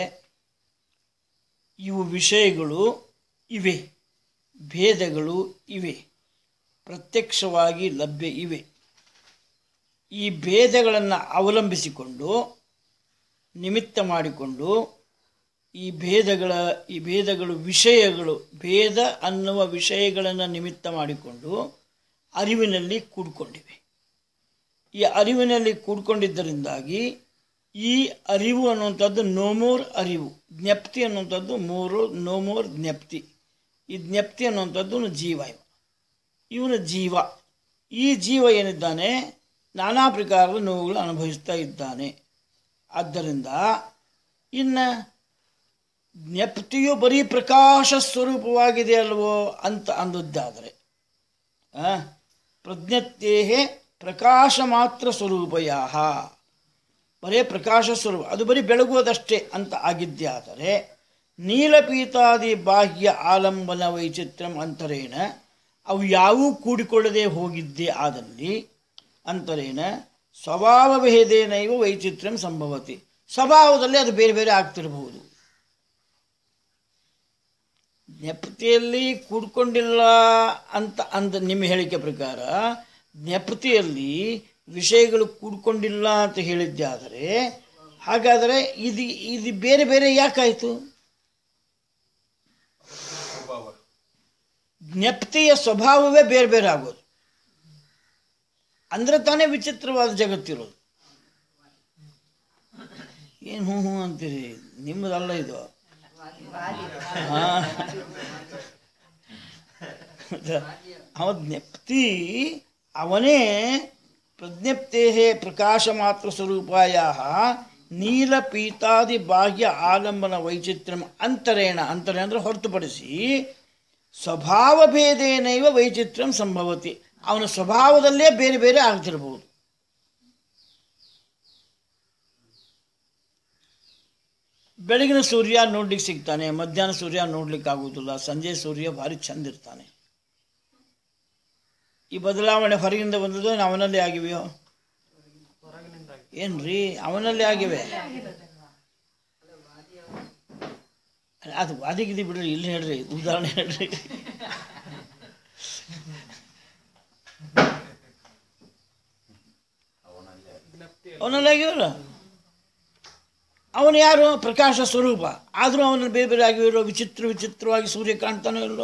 S1: ಇವು ವಿಷಯಗಳು ಇವೆ ಭೇದಗಳು ಇವೆ ಪ್ರತ್ಯಕ್ಷವಾಗಿ ಲಭ್ಯ ಇವೆ ಈ ಭೇದಗಳನ್ನು ಅವಲಂಬಿಸಿಕೊಂಡು ನಿಮಿತ್ತ ಮಾಡಿಕೊಂಡು ಈ ಭೇದಗಳ ಈ ಭೇದಗಳು ವಿಷಯಗಳು ಭೇದ ಅನ್ನುವ ವಿಷಯಗಳನ್ನು ನಿಮಿತ್ತ ಮಾಡಿಕೊಂಡು ಅರಿವಿನಲ್ಲಿ ಕೂಡ್ಕೊಂಡಿವೆ ಈ ಅರಿವಿನಲ್ಲಿ ಕೂಡ್ಕೊಂಡಿದ್ದರಿಂದಾಗಿ ಈ ಅರಿವು ಅನ್ನುವಂಥದ್ದು ನೋಮೋರ್ ಅರಿವು ಜ್ಞಪ್ತಿ ಅನ್ನುವಂಥದ್ದು ಮೂರು ನೋಮೋರ್ ಜ್ಞಪ್ತಿ ಈ ಜ್ಞಪ್ತಿ ಅನ್ನುವಂಥದ್ದು ಜೀವ ಇವ ಇವನು ಜೀವ ಈ ಜೀವ ಏನಿದ್ದಾನೆ ನಾನಾ ಪ್ರಕಾರದ ನೋವುಗಳು ಅನುಭವಿಸ್ತಾ ಇದ್ದಾನೆ ಆದ್ದರಿಂದ ಇನ್ನು ಜ್ಞಪ್ತಿಯು ಬರೀ ಪ್ರಕಾಶ ಸ್ವರೂಪವಾಗಿದೆ ಅಲ್ವೋ ಅಂತ ಅಂದದ್ದಾದರೆ ಪ್ರಜ್ಞತ್ತೇ ಪ್ರಕಾಶ ಮಾತ್ರ ಸ್ವರೂಪಯಾಹ ಬರೇ ಪ್ರಕಾಶ ಸ್ವರೂಪ ಅದು ಬರೀ ಬೆಳಗುವುದಷ್ಟೇ ಅಂತ ಆಗಿದ್ದೇ ಆದರೆ ನೀಲಪೀತಾದಿ ಬಾಹ್ಯ ಆಲಂಬನ ವೈಚಿತ್ರ್ಯಂ ಅಂತರೇಣ ಅವು ಯಾವೂ ಕೂಡಿಕೊಳ್ಳದೆ ಹೋಗಿದ್ದೇ ಆದಲ್ಲಿ ಅಂತರೇನ ಸ್ವಭಾವ ಭೇದೇನೈವ ವೈಚಿತ್ರ್ಯಂ ಸಂಭವತಿ ಸ್ವಭಾವದಲ್ಲಿ ಅದು ಬೇರೆ ಬೇರೆ ಆಗ್ತಿರಬಹುದು ಜ್ಞಪ್ತಿಯಲ್ಲಿ ಕೂಡ್ಕೊಂಡಿಲ್ಲ ಅಂತ ಅಂದ ನಿಮ್ಮ ಹೇಳಿಕೆ ಪ್ರಕಾರ ಜ್ಞಪ್ತಿಯಲ್ಲಿ ವಿಷಯಗಳು ಕೂಡ್ಕೊಂಡಿಲ್ಲ ಅಂತ ಹೇಳಿದ್ದೆ ಆದರೆ ಹಾಗಾದರೆ ಇದು ಇದು ಬೇರೆ ಬೇರೆ ಯಾಕಾಯಿತು ಜ್ಞಪ್ತಿಯ ಸ್ವಭಾವವೇ ಬೇರೆ ಬೇರೆ ಆಗೋದು ಅಂದರೆ ತಾನೇ ವಿಚಿತ್ರವಾದ ಜಗತ್ತಿರೋದು ಏನು ಹ್ಞೂ ಹ್ಞೂ ಅಂತೀರಿ ನಿಮ್ಮದಲ್ಲ ಇದು ಹಾ. ಅವ ಜ್ಞಪ್ತಿ ಅವನೇ ಪ್ರಜ್ಞಪ್ತೇ ಪ್ರಕಾಶ ಮಾತ್ರ ಸ್ವರೂಪಾಯ ನೀಲಪೀತಾದಿ ಬಾಹ್ಯ ಆಲಂಬನ ವೈಚಿತ್ರ್ಯಂ ಅಂತರೇಣ ಅಂತರೇ ಅಂದರೆ ಹೊರತುಪಡಿಸಿ ಸ್ವಭಾವಭೇದೇನೈವ ವೈಚಿತ್ರ್ಯಂ ಸಂಭವತಿ ಅವನ ಸ್ವಭಾವದಲ್ಲೇ ಬೇರೆ ಬೇರೆ ಆಗ್ತಿರ್ಬೋದು ಬೆಳಗಿನ ಸೂರ್ಯ ನೋಡ್ಲಿಕ್ಕೆ ಸಿಗ್ತಾನೆ ಮಧ್ಯಾಹ್ನ ಸೂರ್ಯ ನೋಡ್ಲಿಕ್ಕೆ ಆಗುವುದಿಲ್ಲ ಸಂಜೆ ಸೂರ್ಯ ಭಾರಿ ಚಂದ ಇರ್ತಾನೆ ಈ ಬದಲಾವಣೆ ಹೊರಗಿಂದ ಬಂದದ್ದು ಏನು ಅವನಲ್ಲಿ ಆಗಿವೆಯೋ ಏನ್ರಿ ಅವನಲ್ಲಿ ಆಗಿವೆ ಅದು ವಾದಿಗಿದಿ ಬಿಡ್ರಿ ಇಲ್ಲಿ ಹೇಳ್ರಿ ಉದಾಹರಣೆ ಹೇಳ್ರಿ ಅವನಲ್ಲಿ ಆಗಿವಲ್ಲ ಅವನು ಯಾರು ಪ್ರಕಾಶ ಸ್ವರೂಪ ಆದರೂ ಅವನಲ್ಲಿ ಬೇರೆ ಬೇರೆ ಆಗಿರೋ ವಿಚಿತ್ರ ವಿಚಿತ್ರವಾಗಿ ಸೂರ್ಯ ಕಾಣ್ತಾನೋ ಇಲ್ಲೋ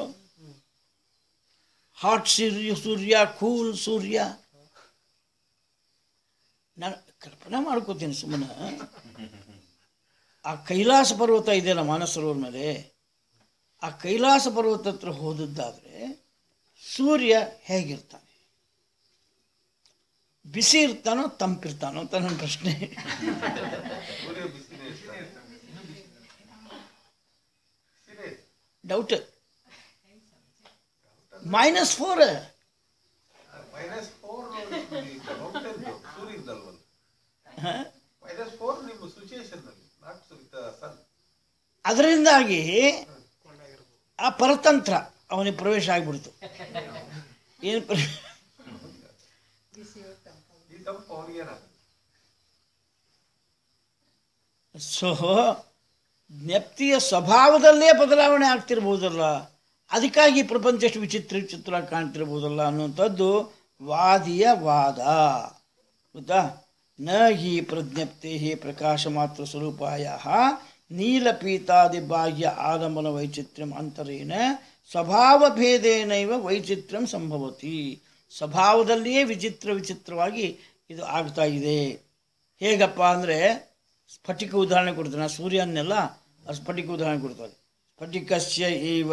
S1: ಹಾಟ್ ಸೂರ್ಯ ಸೂರ್ಯ ಕೂಲ್ ಸೂರ್ಯ ನಾನು ಕಲ್ಪನೆ ಮಾಡ್ಕೋತೀನಿ ಸುಮ್ಮನೆ ಆ ಕೈಲಾಸ ಪರ್ವತ ಇದೆಯಲ್ಲ ಮಾನಸರೋವರ ಮೇಲೆ ಆ ಕೈಲಾಸ ಪರ್ವತ ಹತ್ರ ಹೋದದ್ದಾದರೆ ಸೂರ್ಯ ಹೇಗಿರ್ತಾನೆ ಬಿಸಿ ಇರ್ತಾನೋ ತಂಪಿರ್ತಾನೋ ಅಂತ ನನ್ನ ಪ್ರಶ್ನೆ doubt minus four
S4: minus four ಸೂರ್ಯದಲ್ವಲ್ಲ ಮೈನಸ್ ಫೋರ್ ನಿಮ್ಮ ಸಿಚುಯೇಷನ್ ಅಲ್ಲಿ ನಾಟ್ ವಿತ್ ಸನ್
S1: ಅದರಿಂದಾಗಿ ಆ ಪರತಂತ್ರ ಅವನಿಗೆ ಪ್ರವೇಶ ಆಗಿಬಿಡ್ತು ಏನು ಪ್ರ
S4: ಈ ತಂಪು ಅವನಿಗೆ ಏನಾಗುತ್ತೆ
S1: ಸೊ ಜ್ಞಪ್ತಿಯ ಸ್ವಭಾವದಲ್ಲೇ ಬದಲಾವಣೆ ಆಗ್ತಿರ್ಬೋದಲ್ಲ ಅದಕ್ಕಾಗಿ ಪ್ರಪಂಚ ಎಷ್ಟು ವಿಚಿತ್ರ ವಿಚಿತ್ರ ಕಾಣ್ತಿರ್ಬೋದಲ್ಲ ಅನ್ನುವಂಥದ್ದು ವಾದಿಯ ವಾದ ಗೊತ್ತಾ ನ ಹಿ ಪ್ರಜ್ಞಪ್ತಿ ಹಿ ಪ್ರಕಾಶ ಮಾತ್ರ ಸ್ವರೂಪಾಯ ನೀಲಪೀತಾದಿ ಬಾಹ್ಯ ಆಲಂಬನ ವೈಚಿತ್ರ್ಯಂ ಅಂತರೇಣ ಸ್ವಭಾವಭೇದೇನೈವ ವೈಚಿತ್ರ್ಯಂ ಸಂಭವತಿ ಸ್ವಭಾವದಲ್ಲಿಯೇ ವಿಚಿತ್ರ ವಿಚಿತ್ರವಾಗಿ ಇದು ಆಗ್ತಾ ಇದೆ ಹೇಗಪ್ಪ ಅಂದರೆ ಸ್ಫಟಿಕ ಉದಾಹರಣೆ ಕೊಡ್ತಾನೆ ಆ ಸೂರ್ಯನ್ನೆಲ್ಲ ಆ ಸ್ಫಟಿಕ ಉದಾಹರಣೆ ಕೊಡ್ತಾರೆ ಸ್ಫಟಿಕಸ್ಯ ಇವ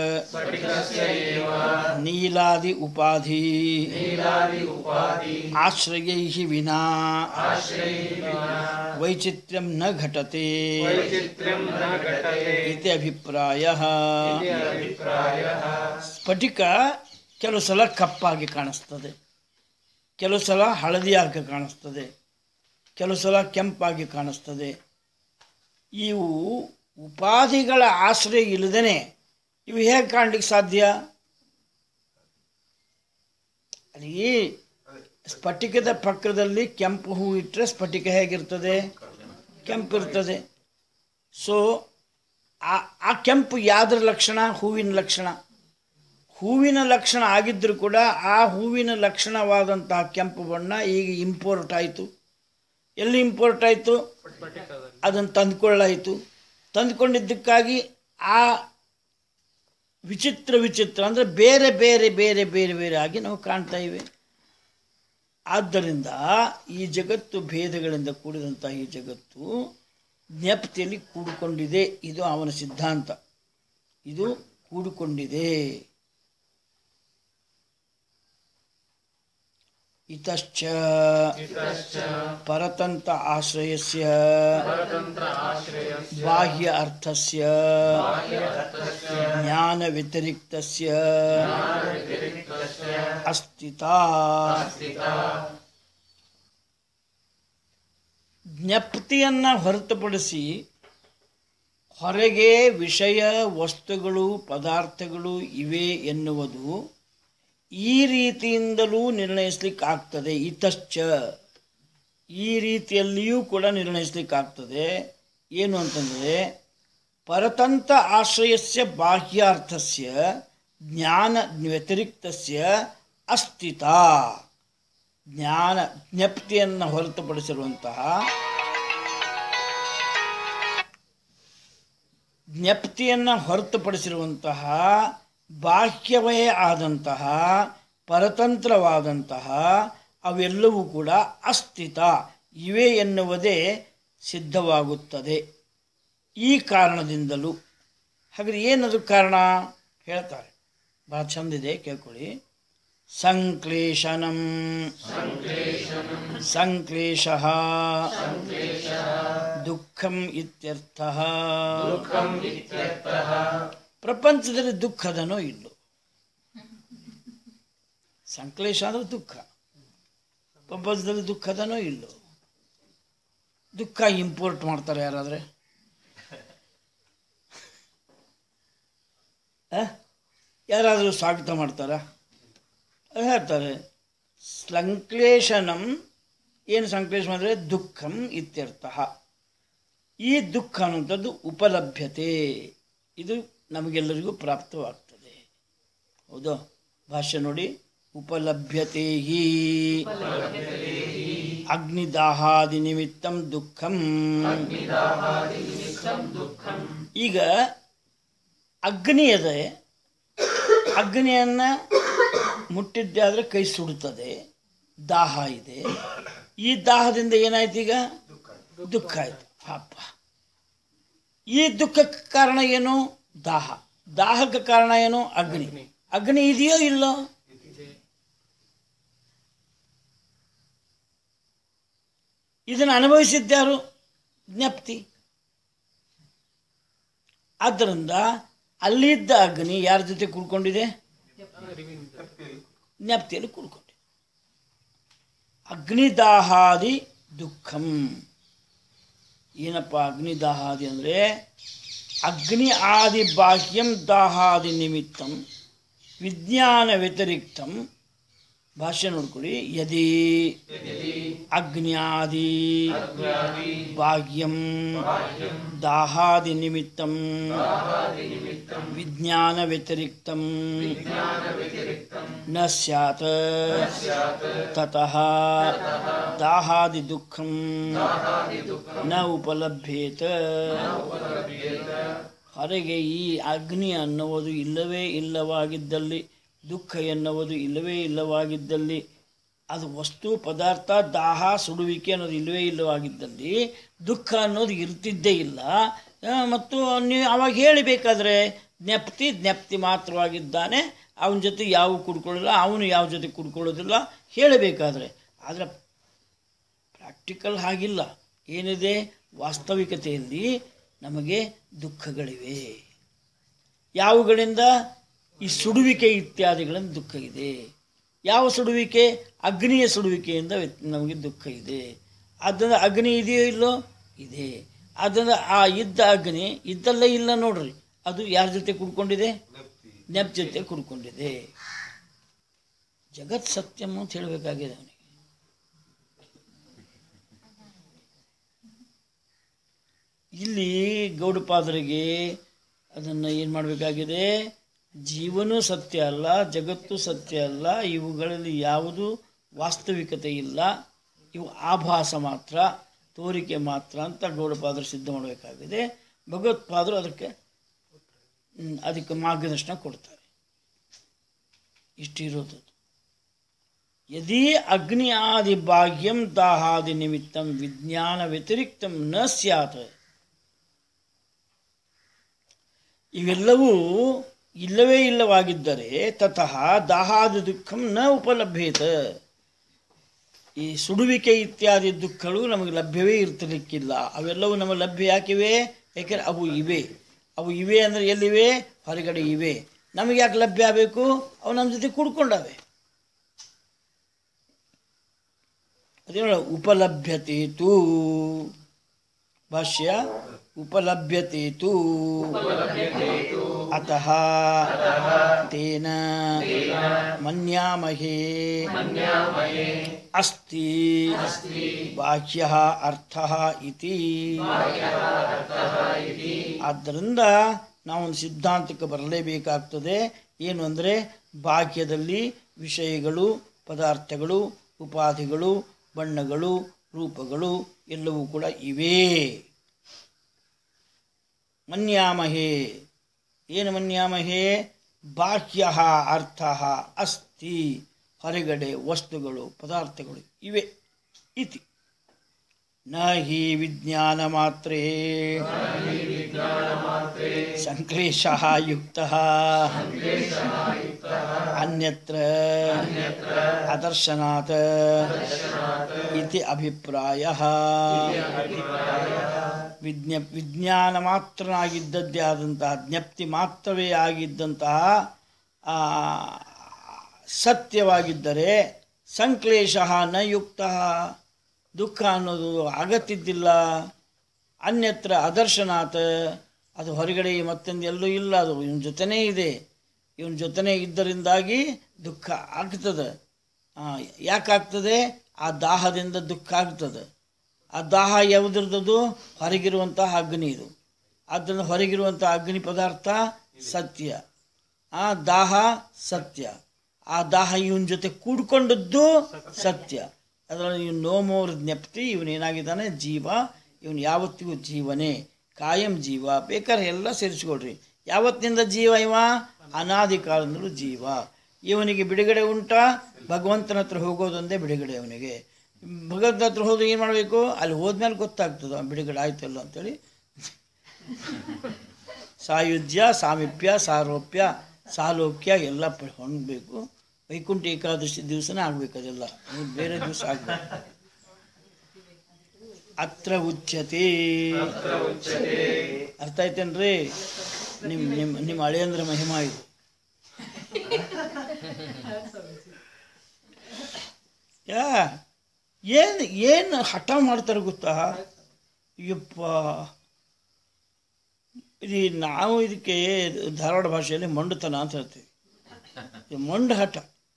S1: ನೀಲಾದಿ ಉಪಾಧಿ ಆಶ್ರಯೈ ವಿನಾ ವೈಚಿತ್ರ್ಯಂ ನ ಘಟತೆ ಇತಿ ಅಭಿಪ್ರಾಯ ಸ್ಫಟಿಕ ಕೆಲವು ಸಲ ಕಪ್ಪಾಗಿ ಕಾಣಿಸ್ತದೆ ಕೆಲವು ಸಲ ಹಳದಿಯಾಗಿ ಕಾಣಿಸ್ತದೆ ಕೆಲವು ಸಲ ಕೆಂಪಾಗಿ ಕಾಣಿಸ್ತದೆ ಇವು ಉಪಾಧಿಗಳ ಆಶ್ರಯ ಇಲ್ಲದೇ ಇವು ಹೇಗೆ ಕಾಣ್ಲಿಕ್ಕೆ ಸಾಧ್ಯ ಅಲ್ಲಿ ಸ್ಫಟಿಕದ ಪಕ್ಕದಲ್ಲಿ ಕೆಂಪು ಹೂ ಇಟ್ಟರೆ ಸ್ಫಟಿಕ ಹೇಗಿರ್ತದೆ ಕೆಂಪು ಇರ್ತದೆ ಸೊ ಆ ಆ ಕೆಂಪು ಯಾವ್ದ್ರ ಲಕ್ಷಣ ಹೂವಿನ ಲಕ್ಷಣ ಹೂವಿನ ಲಕ್ಷಣ ಆಗಿದ್ದರೂ ಕೂಡ ಆ ಹೂವಿನ ಲಕ್ಷಣವಾದಂತಹ ಕೆಂಪು ಬಣ್ಣ ಈಗ ಇಂಪೋರ್ಟ್ ಆಯಿತು ಎಲ್ಲಿ ಇಂಪೋರ್ಟ್ ಆಯಿತು ಅದನ್ನು ತಂದುಕೊಳ್ಳಾಯಿತು ತಂದುಕೊಂಡಿದ್ದಕ್ಕಾಗಿ ಆ ವಿಚಿತ್ರ ವಿಚಿತ್ರ ಅಂದರೆ ಬೇರೆ ಬೇರೆ ಬೇರೆ ಬೇರೆ ಬೇರೆ ಆಗಿ ನಾವು ಕಾಣ್ತಾ ಇವೆ ಆದ್ದರಿಂದ ಈ ಜಗತ್ತು ಭೇದಗಳಿಂದ ಕೂಡಿದಂಥ ಈ ಜಗತ್ತು ಜ್ಞಪ್ತಿಯಲ್ಲಿ ಕೂಡಿಕೊಂಡಿದೆ ಇದು ಅವನ ಸಿದ್ಧಾಂತ ಇದು ಕೂಡಿಕೊಂಡಿದೆ ಇತಶ್ಚ ಪರತಂತ್ರ ಆಶ್ರಯಸ್ಯ ಬಾಹ್ಯ ಅರ್ಥಸ್ಯ ಜ್ಞಾನ ವ್ಯತಿರಿಕ್ತಸ್ಯ ಅಸ್ತಿತಾ ಜ್ಞಪ್ತಿಯನ್ನು ಹೊರತುಪಡಿಸಿ ಹೊರಗೆ ವಿಷಯ ವಸ್ತುಗಳು ಪದಾರ್ಥಗಳು ಇವೆ ಎನ್ನುವುದು ಈ ರೀತಿಯಿಂದಲೂ ನಿರ್ಣಯಿಸ್ಲಿಕ್ಕಾಗ್ತದೆ ಇತಶ್ಚ ಈ ರೀತಿಯಲ್ಲಿಯೂ ಕೂಡ ನಿರ್ಣಯಿಸ್ಲಿಕ್ಕಾಗ್ತದೆ ಏನು ಅಂತಂದರೆ ಪರತಂತ್ರ ಆಶ್ರಯಸ್ಯ ಬಾಹ್ಯಾರ್ಥಸ್ಯ ಜ್ಞಾನ ವ್ಯತಿರಿಕ್ತಸ್ಯ ಅಸ್ತಿತ ಜ್ಞಾನ ಜ್ಞಪ್ತಿಯನ್ನು ಹೊರತುಪಡಿಸಿರುವಂತಹ ಜ್ಞಪ್ತಿಯನ್ನು ಹೊರತುಪಡಿಸಿರುವಂತಹ ಬಾಹ್ಯವೇ ಆದಂತಹ ಪರತಂತ್ರವಾದಂತಹ ಅವೆಲ್ಲವೂ ಕೂಡ ಅಸ್ಥಿತ ಇವೆ ಎನ್ನುವುದೇ ಸಿದ್ಧವಾಗುತ್ತದೆ ಈ ಕಾರಣದಿಂದಲೂ ಹಾಗಾದ್ರೆ ಏನದು ಕಾರಣ ಹೇಳ್ತಾರೆ ಭಾಳ ಚಂದಿದೆ ಕೇಳ್ಕೊಳ್ಳಿ ಸಂಕ್ಲೇಶನಂ ಸಂಕ್ಲೇಶ ದುಃಖಂ ಇತ್ಯರ್ಥ ಪ್ರಪಂಚದಲ್ಲಿ ದುಃಖದನೋ ಇಲ್ಲೋ ಸಂಕ್ಲೇಶ ಅಂದ್ರೆ ದುಃಖ ಪ್ರಪಂಚದಲ್ಲಿ ದುಃಖದನೋ ಇಲ್ಲೋ ದುಃಖ ಇಂಪೋರ್ಟ್ ಮಾಡ್ತಾರೆ ಯಾರಾದ್ರೆ ಆ? ಯಾರಾದರೂ ಸ್ವಾಗತ ಮಾಡ್ತಾರಾ ಅದು ಹೇಳ್ತಾರೆ ಸಂಕ್ಲೇಶನಂ ಏನು ಸಂಕ್ಲೇಶ ಅಂದರೆ ದುಃಖಂ ಇತ್ಯರ್ಥ ಈ ದುಃಖ ಅನ್ನುವಂಥದ್ದು ಉಪಲಭ್ಯತೆ ಇದು ನಮಗೆಲ್ಲರಿಗೂ ಪ್ರಾಪ್ತವಾಗ್ತದೆ ಹೌದು ಭಾಷ್ಯ ನೋಡಿ ಉಪಲಭ್ಯತೆ ಹಿ ಅಗ್ನಿದಾಹಾದಿ ನಿಮಿತ್ತಂ ದುಃಖಂ ಈಗ ಅಗ್ನಿ ಅದೇ ಅಗ್ನಿಯನ್ನು ಮುಟ್ಟಿದ್ದೆ ಆದರೆ ಕೈ ಸುಡುತ್ತದೆ ದಾಹ ಇದೆ ಈ ದಾಹದಿಂದ ಏನಾಯ್ತು ಈಗ ದುಃಖ ಆಯ್ತು ಪಾಪ ಈ ದುಃಖಕ್ಕೆ ಕಾರಣ ಏನು ದಾಹ ದಾಹಕ್ಕೆ ಕಾರಣ ಏನು ಅಗ್ನಿ ಅಗ್ನಿ ಇದೆಯೋ ಇಲ್ಲೋ ಇದನ್ನು ಅನುಭವಿಸಿದ್ದ್ಯಾರು ಜ್ಞಪ್ತಿ ಆದ್ದರಿಂದ ಅಲ್ಲಿದ್ದ ಅಗ್ನಿ ಯಾರ ಜೊತೆ ಕೂಡ್ಕೊಂಡಿದೆ ಜ್ಞಪ್ತಿಯಲ್ಲಿ ಕೂಡ್ಕೊಂಡಿದೆ ಅಗ್ನಿದಾಹಾದಿ ದುಃಖಂ ಏನಪ್ಪ ಅಗ್ನಿದಾಹಾದಿ ಅಂದರೆ ಅಗ್ನಿ ಆದಿ ಬಾಹ್ಯಂ ದಾಹಾದಿ ನಿಮಿತ್ತಂ ವಿಜ್ಞಾನ ವ್ಯತಿರಿಕ್ತಂ ಭಾಷ್ಯ ನೋಡ್ಕೊಳ್ಳಿ ಯದಿ ಅಗ್ನ್ಯಾದಿ ಬಾಹ್ಯಂ ದಾಹಾದಿ ನಿಮಿತ್ತಂ ವಿಜ್ಞಾನ ವ್ಯತಿರಿಕ್ತಂ ನ ಸ್ಯಾತ್ ತತಃ ದಾಹಾದಿ ದುಃಖಂ ನ ಉಪಲಭ್ಯೇತ ಹೊರಗೆ ಈ ಅಗ್ನಿ ಅನ್ನುವುದು ಇಲ್ಲವೇ ಇಲ್ಲವಾಗಿದ್ದಲ್ಲಿ ದುಃಖ ಎನ್ನುವುದು ಇಲ್ಲವೇ ಇಲ್ಲವಾಗಿದ್ದಲ್ಲಿ ಅದು ವಸ್ತು ಪದಾರ್ಥ ದಾಹ ಸುಡುವಿಕೆ ಅನ್ನೋದು ಇಲ್ಲವೇ ಇಲ್ಲವಾಗಿದ್ದಲ್ಲಿ ದುಃಖ ಅನ್ನೋದು ಇರ್ತಿದ್ದೇ ಇಲ್ಲ ಆ, ಮತ್ತು ನೀವು ಅವಾಗ ಹೇಳಬೇಕಾದ್ರೆ ಜ್ಞಪ್ತಿ ಜ್ಞಪ್ತಿ ಮಾತ್ರವಾಗಿದ್ದಾನೆ ಅವನ ಜೊತೆ ಯಾವ ಕುಡ್ಕೊಳ್ಳಿಲ್ಲ ಅವನು ಯಾವ ಜೊತೆ ಕುಡ್ಕೊಳ್ಳೋದಿಲ್ಲ ಹೇಳಬೇಕಾದ್ರೆ ಆದರೆ ಪ್ರಾಕ್ಟಿಕಲ್ ಹಾಗಿಲ್ಲ ಏನಿದೆ ವಾಸ್ತವಿಕತೆಯಲ್ಲಿ ನಮಗೆ ದುಃಖಗಳಿವೆ ಯಾವುಗಳಿಂದ ಈ ಸುಡುವಿಕೆ ಇತ್ಯಾದಿಗಳಿಂದ ದುಃಖ ಇದೆ ಯಾವ ಸುಡುವಿಕೆ ಅಗ್ನಿಯ ಸುಡುವಿಕೆಯಿಂದ ವ್ಯತ್- ನಮಗೆ ದುಃಖ ಇದೆ ಆದ್ದರಿಂದ ಅಗ್ನಿ ಇದೆಯೋ ಇಲ್ಲೋ ಇದೆ ಆದ್ದರಿಂದ ಆ ಇದ್ದ ಅಗ್ನಿ ಇದ್ದಲ್ಲೇ ಇಲ್ಲ ನೋಡ್ರಿ ಅದು ಯಾರ ಜೊತೆ ಕುಡ್ಕೊಂಡಿದೆ ನೆಪ್ ಜೊತೆ ಕುಡ್ಕೊಂಡಿದೆ ಜಗತ್ ಸತ್ಯಂ ಅಂತ ಹೇಳಬೇಕಾಗಿದೆ ಅವನಿಗೆ ಇಲ್ಲಿ ಗೌಡಪಾದರಿಗೆ ಅದನ್ನು ಏನು ಮಾಡಬೇಕಾಗಿದೆ ಜೀವನೂ ಸತ್ಯ ಅಲ್ಲ ಜಗತ್ತು ಸತ್ಯ ಅಲ್ಲ ಇವುಗಳಲ್ಲಿ ಯಾವುದು ವಾಸ್ತವಿಕತೆ ಇಲ್ಲ ಇವು ಆಭಾಸ ಮಾತ್ರ ತೋರಿಕೆ ಮಾತ್ರ ಅಂತ ಗೌಡಪಾದರು ಸಿದ್ಧ ಮಾಡಬೇಕಾಗಿದೆ ಭಗವತ್ಪಾದರು ಅದಕ್ಕೆ ಹ್ಮ್, ಅದಕ್ಕೆ ಮಾರ್ಗದರ್ಶನ ಕೊಡ್ತಾರೆ ಇಷ್ಟಿರೋದು ಯದಿ ಅಗ್ನಿ ಆದಿ ಭಾಗ್ಯಂ ದಾಹಾದಿ ನಿಮಿತ್ತಂ ವಿಜ್ಞಾನ ವ್ಯತಿರಿಕ್ತಂ ನ ಸ್ಯಾತ್ ಇವೆಲ್ಲವೂ ಇಲ್ಲವೇ ಇಲ್ಲವಾಗಿದ್ದರೆ ತತಃ ದಾಹಾದಿ ದುಃಖಂ ನ ಉಪಲಭ್ಯೇತ ಈ ಸುಡುವಿಕೆ ಇತ್ಯಾದಿ ದುಃಖಗಳು ನಮಗೆ ಲಭ್ಯವೇ ಇರ್ತಿರ್ಲಿಕ್ಕಿಲ್ಲ ಅವೆಲ್ಲವೂ ನಮಗೆ ಲಭ್ಯ ಯಾಕಿವೆ ಯಾಕೆಂದ್ರೆ ಅವು ಇವೆ ಅವು ಇವೆ ಅಂದರೆ ಎಲ್ಲಿವೆ ಹೊರಗಡೆ ಇವೆ ನಮಗೆ ಯಾಕೆ ಲಭ್ಯ ಆಗಬೇಕು ಅವು ನಮ್ಮ ಜೊತೆ ಕೂಡ್ಕೊಂಡವೆ ಅದೇನೋ ಉಪಲಭ್ಯತೆ ತೂ ಭಾಷ್ಯ ಉಪಲಭ್ಯತೆ ತೂ ಅತಃ ತೇನ ಮನ್ಯಾಮಹೇ ಅಸ್ತಿ ಬಾಹ್ಯ ಅರ್ಥ ಇತಿ ಆದ್ದರಿಂದ ನಾವೊಂದು ಸಿದ್ಧಾಂತಕ್ಕೆ ಬರಲೇಬೇಕಾಗ್ತದೆ ಏನು ಅಂದರೆ ಬಾಹ್ಯದಲ್ಲಿ ವಿಷಯಗಳು ಪದಾರ್ಥಗಳು ಉಪಾಧಿಗಳು ಬಣ್ಣಗಳು ರೂಪಗಳು ಎಲ್ಲವೂ ಕೂಡ ಇವೆ ಮನ್ಯಾಮಹೇ ಏನು ಮನ್ಯಾಮಹೇ ಬಾಹ್ಯ ಅರ್ಥ ಅಸ್ತಿ ಹೊರಗಡೆ ವಸ್ತುಗಳು ಪದಾರ್ಥಗಳು ಇವೆ ಇತಿ ನ ಹಿ ವಿಜ್ಞಾನ ಮಾತ್ರೇ ಸಂಕ್ಲೇಶ ಯುಕ್ತ ಅನ್ಯತ್ರ ಅದರ್ಶನಾತ್ ಇತಿ ಅಭಿಪ್ರಾಯ ವಿಜ್ಞ ವಿಜ್ಞಾನ ಮಾತ್ರನಾಗಿದ್ದದ್ದೇ ಆದಂತಹ ಜ್ಞಪ್ತಿ ಮಾತ್ರವೇ ಆಗಿದ್ದಂತಹ ಆ, ಸತ್ಯವಾಗಿದ್ದರೆ ಸಂಕ್ಲೇಶ ನ ಯುಕ್ತ ದುಃಖ ಅನ್ನೋದು ಆಗತ್ತಿದ್ದಿಲ್ಲ ಅನ್ಯತ್ರ ಅದರ್ಶನಾತ್ ಅದು ಹೊರಗಡೆ ಮತ್ತೊಂದು ಎಲ್ಲೂ ಇಲ್ಲ ಅದು ಇವನ ಜೊತೆನೇ ಇದೆ ಇವನ ಜೊತೆನೇ ಇದ್ದರಿಂದಾಗಿ ದುಃಖ ಆಗ್ತದೆ ಯಾಕಾಗ್ತದೆ ಆ ದಾಹದಿಂದ ದುಃಖ ಆಗ್ತದೆ ಆ ದಾಹ ಯಾವುದ್ರದ್ದು ಹೊರಗಿರುವಂತಹ ಅಗ್ನಿ ಇದು ಆದ್ದರಿಂದ ಹೊರಗಿರುವಂಥ ಅಗ್ನಿ ಪದಾರ್ಥ ಸತ್ಯ ಆ ದಾಹ ಸತ್ಯ ಆ ದಾಹ ಇವನ ಜೊತೆ ಕೂಡ್ಕೊಂಡದ್ದು ಸತ್ಯ ಅದರಲ್ಲಿ ಇವನು ನೋ ಮೋರ್ ಜ್ಞಪ್ತಿ ಇವನೇನಾಗಿದ್ದಾನೆ ಜೀವ ಇವನು ಯಾವತ್ತಿಗೂ ಜೀವನೇ ಕಾಯಂ ಜೀವ ಬೇಕಾದ್ರೆ ಎಲ್ಲ ಸೇರಿಸ್ಕೊಳ್ರಿ ಯಾವತ್ತಿನಿಂದ ಜೀವ ಇವ ಅನಾದಿ ಕಾಲದಿಂದಲೂ ಜೀವ ಇವನಿಗೆ ಬಿಡುಗಡೆ ಉಂಟಾ ಭಗವಂತನ ಹತ್ರ ಹೋಗೋದೊಂದೇ ಬಿಡುಗಡೆ ಅವನಿಗೆ ಭಗವಂತನ ಹತ್ರ ಹೋದ್ರೆ ಏನು ಮಾಡಬೇಕು ಅಲ್ಲಿ ಹೋದ್ಮೇಲೆ ಗೊತ್ತಾಗ್ತದೆ ಅವ್ನ್ ಬಿಡುಗಡೆ ಆಯ್ತಲ್ಲ ಅಂತೇಳಿ ಸಾಯುಜ್ಯ ಸಾಮೀಪ್ಯ ಸಾರೋಪ್ಯ ಸಾಲೋಕ್ಯ ಎಲ್ಲ ಪ- ಹೊಂದಬೇಕು ವೈಕುಂಠ ಏಕಾದಶಿ ದಿವಸನೇ ಆಗ್ಬೇಕು ಅದೆಲ್ಲ ಇನ್ನು ಬೇರೆ ದಿವಸ ಆಗ್ಬೇಕು ಅತ್ರ ಉಚ್ಯತೆ ಅರ್ಥ ಆಯ್ತೇನ್ರಿ ನಿಮ್ಮ ನಿಮ್ಮ ನಿಮ್ಮ ಹಳೆಯಂದ್ರ ಮಹಿಮಾ ಇದು ಯಾ ಏನು ಏನು ಹಠ ಮಾಡ್ತಾರೆ ಗೊತ್ತಾ ಯಪ್ಪ ಇದು ನಾವು ಇದಕ್ಕೆ ಧಾರವಾಡ ಭಾಷೆಯಲ್ಲಿ ಮೊಂಡುತನ ಅಂತ ಹೇಳ್ತೀವಿ ಇದು ಮೊಂಡು ಹಠ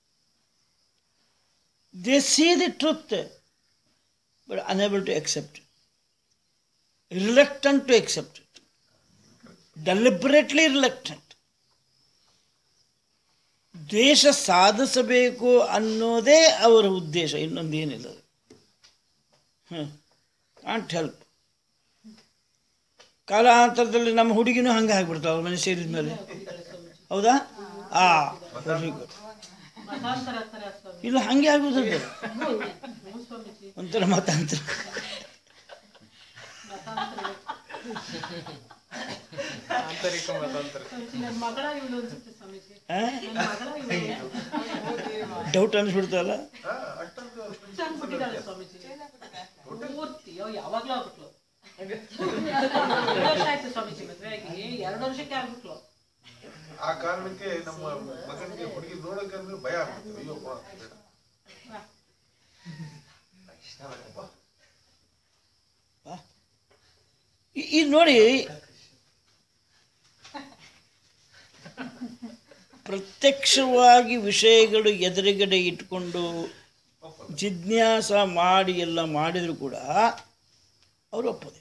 S1: they see the truth but unable to accept reluctant to accept it deliberately reluctant ದೇಶ ಸಾಧಿಸಬೇಕು ಅನ್ನೋದೇ ಅವರ ಉದ್ದೇಶ ಇನ್ನೊಂದೇನಿಲ್ಲ ಹ್ಞೂ ಕಾಂಟ್ ಹೆಲ್ಪ್ ಕಾಲಾಂತರದಲ್ಲಿ ನಮ್ಮ ಹುಡುಗಿನೂ ಹಂಗೆ ಆಗ್ಬಿಡ್ತಾವ ಅವ್ರ ಮನೆ ಸೇರಿದ ಮೇಲೆ ಹೌದಾ ಆ ವೆರಿ ಗುಡ್ ಇಲ್ಲ ಹಂಗೆ ಆಗುದದು ಒಂಥರ ಮತಾಂತರ
S2: ಆಂತರಿಕ ಮತಾಂತರ
S1: ಡೌಟ್ ಅನಿಸ್ಬಿಡ್ತಲ್ಲ
S5: ಪೂರ್ತಿ ಯಾವಾಗ್ಲೂ ಆಗ್ಬಿಟ್ಲು ಎರಡು ವರ್ಷ ಆಯ್ತು ಸ್ವಾಮೀಜಿ ಮದ್ವೆ ಆಗಿ ಎರಡು ವರ್ಷಕ್ಕೆ ಆಗ್ಬಿಟ್ಲು
S4: ಆ ಕಾರಣಕ್ಕೆ ನಮ್ಮ ಮಗನಿಗೆ ಹುಡುಗಿ ನೋಡಕ್ಕೆ ಅಂದ್ರೆ ಭಯ ಆಗ್ಬಿಡ್ತದೆ ಅಯ್ಯೋ ಬಾ, ಬೇಡ.
S1: ಈ- ಈ ನೋಡಿ ಪ್ರತ್ಯಕ್ಷವಾಗಿ ವಿಷಯಗಳು ಎದುರುಗಡೆ ಇಟ್ಕೊಂಡು ಜಿಜ್ಞಾಸ ಮಾಡಿ ಎಲ್ಲ ಮಾಡಿದರೂ ಕೂಡ ಅವರು ಒಪ್ಪೋದಿಲ್ಲ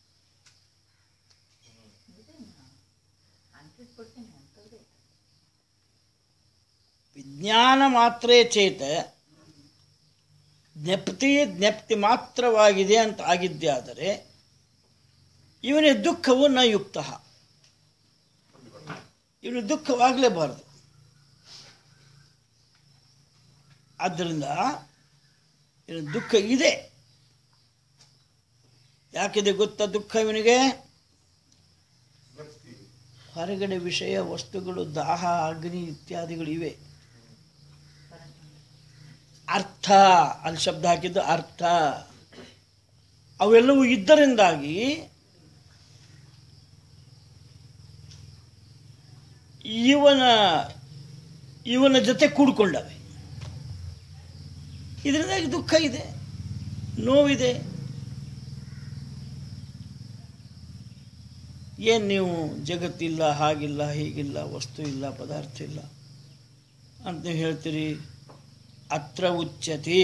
S1: ವಿಜ್ಞಾನ ಮಾತ್ರೇ ಚೇತ ಜ್ಞಪ್ತಿ ಜ್ಞಪ್ತಿ ಮಾತ್ರವಾಗಿದೆ ಅಂತ ಆಗಿದ್ದೇ ಆದರೆ ಇವನ ದುಃಖವು ನ ಯುಕ್ತ ಇವನು ದುಃಖವಾಗಲೇಬಾರದು ಆದ್ದರಿಂದ ಇವನ ದುಃಖ ಇದೆ ಯಾಕಿದೆ ಗೊತ್ತಾ ದುಃಖ ಇವನಿಗೆ ಹೊರಗಡೆ ವಿಷಯ ವಸ್ತುಗಳು ದಾಹ ಅಗ್ನಿ ಇತ್ಯಾದಿಗಳು ಇವೆ ಅರ್ಥ ಅಲ್ಲಿ ಶಬ್ದ ಹಾಕಿದ್ದು ಅರ್ಥ ಅವೆಲ್ಲವೂ ಇದ್ದರಿಂದಾಗಿ ಇವನ ಇವನ ಜೊತೆ ಕೂಡ್ಕೊಂಡವೆ ಇದರಿಂದಾಗಿ ದುಃಖ ಇದೆ ನೋವಿದೆ ಏನು ನೀವು ಜಗತ್ತಿಲ್ಲ ಹಾಗಿಲ್ಲ ಹೀಗಿಲ್ಲ ವಸ್ತು ಇಲ್ಲ ಪದಾರ್ಥ ಇಲ್ಲ ಅಂತ ನೀವು ಹೇಳ್ತೀರಿ ಅತ್ರ ಉಚ್ಯತೆ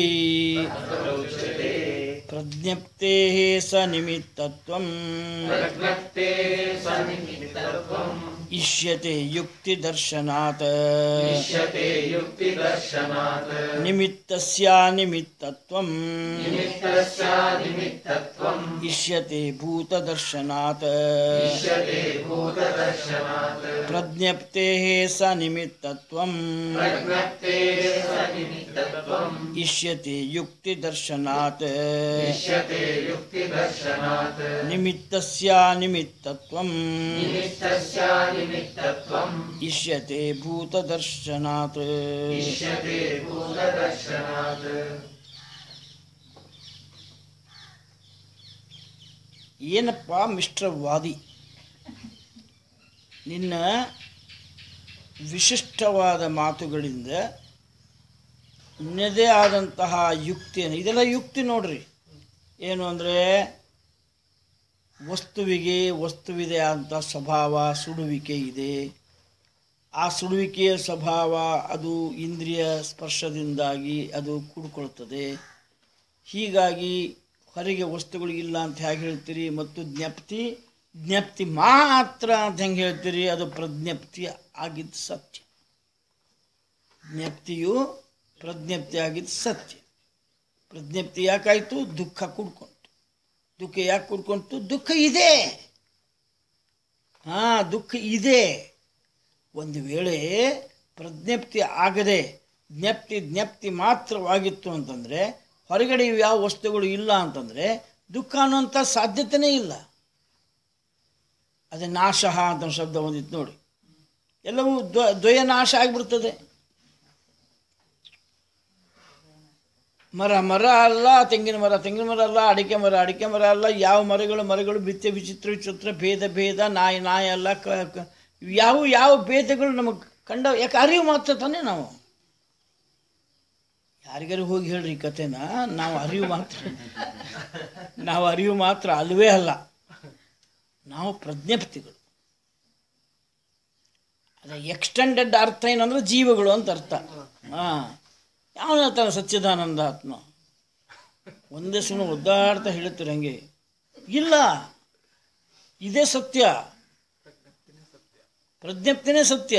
S1: ಪ್ರಜ್ಞಪ್ತೇ ಸ ನಿಮಿತ್ತತ್ವಂ ಇಷ್ಯತೆ ಯುಕ್ತಿದರ್ಶನಾತ್
S6: इष्यते युक्तिदर्शनात्
S1: ನಿಮಿತ್ತಸ್ಯಾನಿಮಿತ್ತತ್ವಂ
S6: निमित्तस्यानिमित्तत्वम्
S1: ಇಷ್ಯತೆ ಭೂತದರ್ಶನಾತ್
S6: इष्यते भूतदर्शनात्
S1: ಪ್ರಜ್ಞಪ್ತೇಃ ಸ ನಿಮಿತ್ತತ್ವಂ
S6: प्रज्ञप्तेः सनिमित्तत्वम्
S1: ಇಷ್ಯತೆ ಯುಕ್ತಿದರ್ಶನಾತ್
S6: इष्यते युक्तिदर्शनात्
S1: ನಿಮಿತ್ತಸ್ಯಾನಿಮಿತ್ತತ್ವಂ
S6: निमित्तस्यानिमित्तत्वम्
S1: ಇಷ್ಯತೆ ಭೂತದರ್ಶನಾತ್
S6: इष्यते भूतदर्शनात्
S1: ಏನಪ್ಪ ಮಿಸ್ಟರ್ ವಾದಿ ನಿನ್ನ ವಿಶಿಷ್ಟವಾದ ಮಾತುಗಳಿಂದ ನಿನ್ನದೇ ಆದಂತಹ ಯುಕ್ತಿಯನ್ನು ಇದೆಲ್ಲ ಯುಕ್ತಿ ನೋಡ್ರಿ ಏನು ಅಂದರೆ ವಸ್ತುವಿಗೆ ವಸ್ತುವಿದೆ ಅಂತ ಸ್ವಭಾವ ಸುಡುವಿಕೆ ಇದೆ ಆ ಸುಡುವಿಕೆಯ ಸ್ವಭಾವ ಅದು ಇಂದ್ರಿಯ ಸ್ಪರ್ಶದಿಂದಾಗಿ ಅದು ಕೂಡ್ಕೊಳ್ತದೆ ಹೀಗಾಗಿ ಹೊರಗೆ ವಸ್ತುಗಳು ಇಲ್ಲ ಅಂತ ಹೇಗೆ ಹೇಳ್ತೀರಿ ಮತ್ತು ಜ್ಞಪ್ತಿ ಜ್ಞಪ್ತಿ ಮಾತ್ರ ಅಂತ ಹೆಂಗೆ ಹೇಳ್ತೀರಿ ಅದು ಪ್ರಜ್ಞಪ್ತಿ ಆಗಿದ್ದು ಸತ್ಯ ಜ್ಞಪ್ತಿಯು ಪ್ರಜ್ಞಪ್ತಿ ಆಗಿದ್ದು ಸತ್ಯ ಪ್ರಜ್ಞಪ್ತಿ ಯಾಕಾಯಿತು ದುಃಖ ಕುಡ್ಕೊಂತು ದುಃಖ ಯಾಕೆ ಕುಡ್ಕೊಂತು ದುಃಖ ಇದೆ ಹಾಂ ದುಃಖ ಇದೆ ಒಂದು ವೇಳೆ ಪ್ರಜ್ಞಪ್ತಿ ಆಗದೆ ಜ್ಞಪ್ತಿ ಜ್ಞಪ್ತಿ ಮಾತ್ರವಾಗಿತ್ತು ಅಂತಂದರೆ ಹೊರಗಡೆ ಇವು ಯಾವ ವಸ್ತುಗಳು ಇಲ್ಲ ಅಂತಂದರೆ ದುಃಖ ಅನ್ನೋಂಥ ಸಾಧ್ಯತೆಯೇ ಇಲ್ಲ ಅದೇ ನಾಶ ಅಂತ ಒಂದು ಶಬ್ದ ಬಂದಿತ್ತು ನೋಡಿ ಎಲ್ಲವೂ ದ್ವ ದ್ವಯ ನಾಶ ಆಗಿಬಿಡ್ತದೆ ಮರ ಮರ ಅಲ್ಲ ತೆಂಗಿನ ಮರ ತೆಂಗಿನ ಮರ ಅಲ್ಲ ಅಡಿಕೆ ಮರ ಅಡಿಕೆ ಮರ ಅಲ್ಲ ಯಾವ ಮರಗಳು ಮರಗಳು ಬಿತ್ತೆ ವಿಚಿತ್ರ ವಿಚಿತ್ರ ಭೇದ ಭೇದ ನಾಯಿ ನಾಯಿ ಅಲ್ಲ ಕ ಕ- ಯಾವ ಯಾವ ಭೇದಗಳು ನಮಗೆ ಕಂಡ ಯಾಕೆ ಅರಿವು ಮಾತ್ರ ತಾನೇ ನಾವು ಯಾರಿಗಾರು ಹೋಗಿ ಹೇಳ್ರಿ ಈ ಕಥೆನ ನಾವು ಅರಿವು ಮಾತ್ರ ನಾವು ಅರಿವು ಮಾತ್ರ ಅಲ್ವೇ ಅಲ್ಲ ನಾವು ಪ್ರಜ್ಞಪ್ತಿಗಳು ಅದೇ ಎಕ್ಸ್ಟೆಂಡೆಡ್ ಅರ್ಥ ಏನಂದ್ರೆ ಜೀವಗಳು ಅಂತ ಅರ್ಥ ಹಾಂ ಯಾವ ಹೇಳ್ತಾನೆ ಸಚ್ಚಿದಾನಂದ ಆತ್ಮ ಒಂದೇ ಸುಮ್ಮನೆ ಒದ್ದಾಡ್ತಾ ಹೇಳ್ತೀರ ಹಂಗೆ ಇಲ್ಲ ಇದೇ ಸತ್ಯ ಪ್ರಜ್ಞಪ್ತಿನೇ ಸತ್ಯ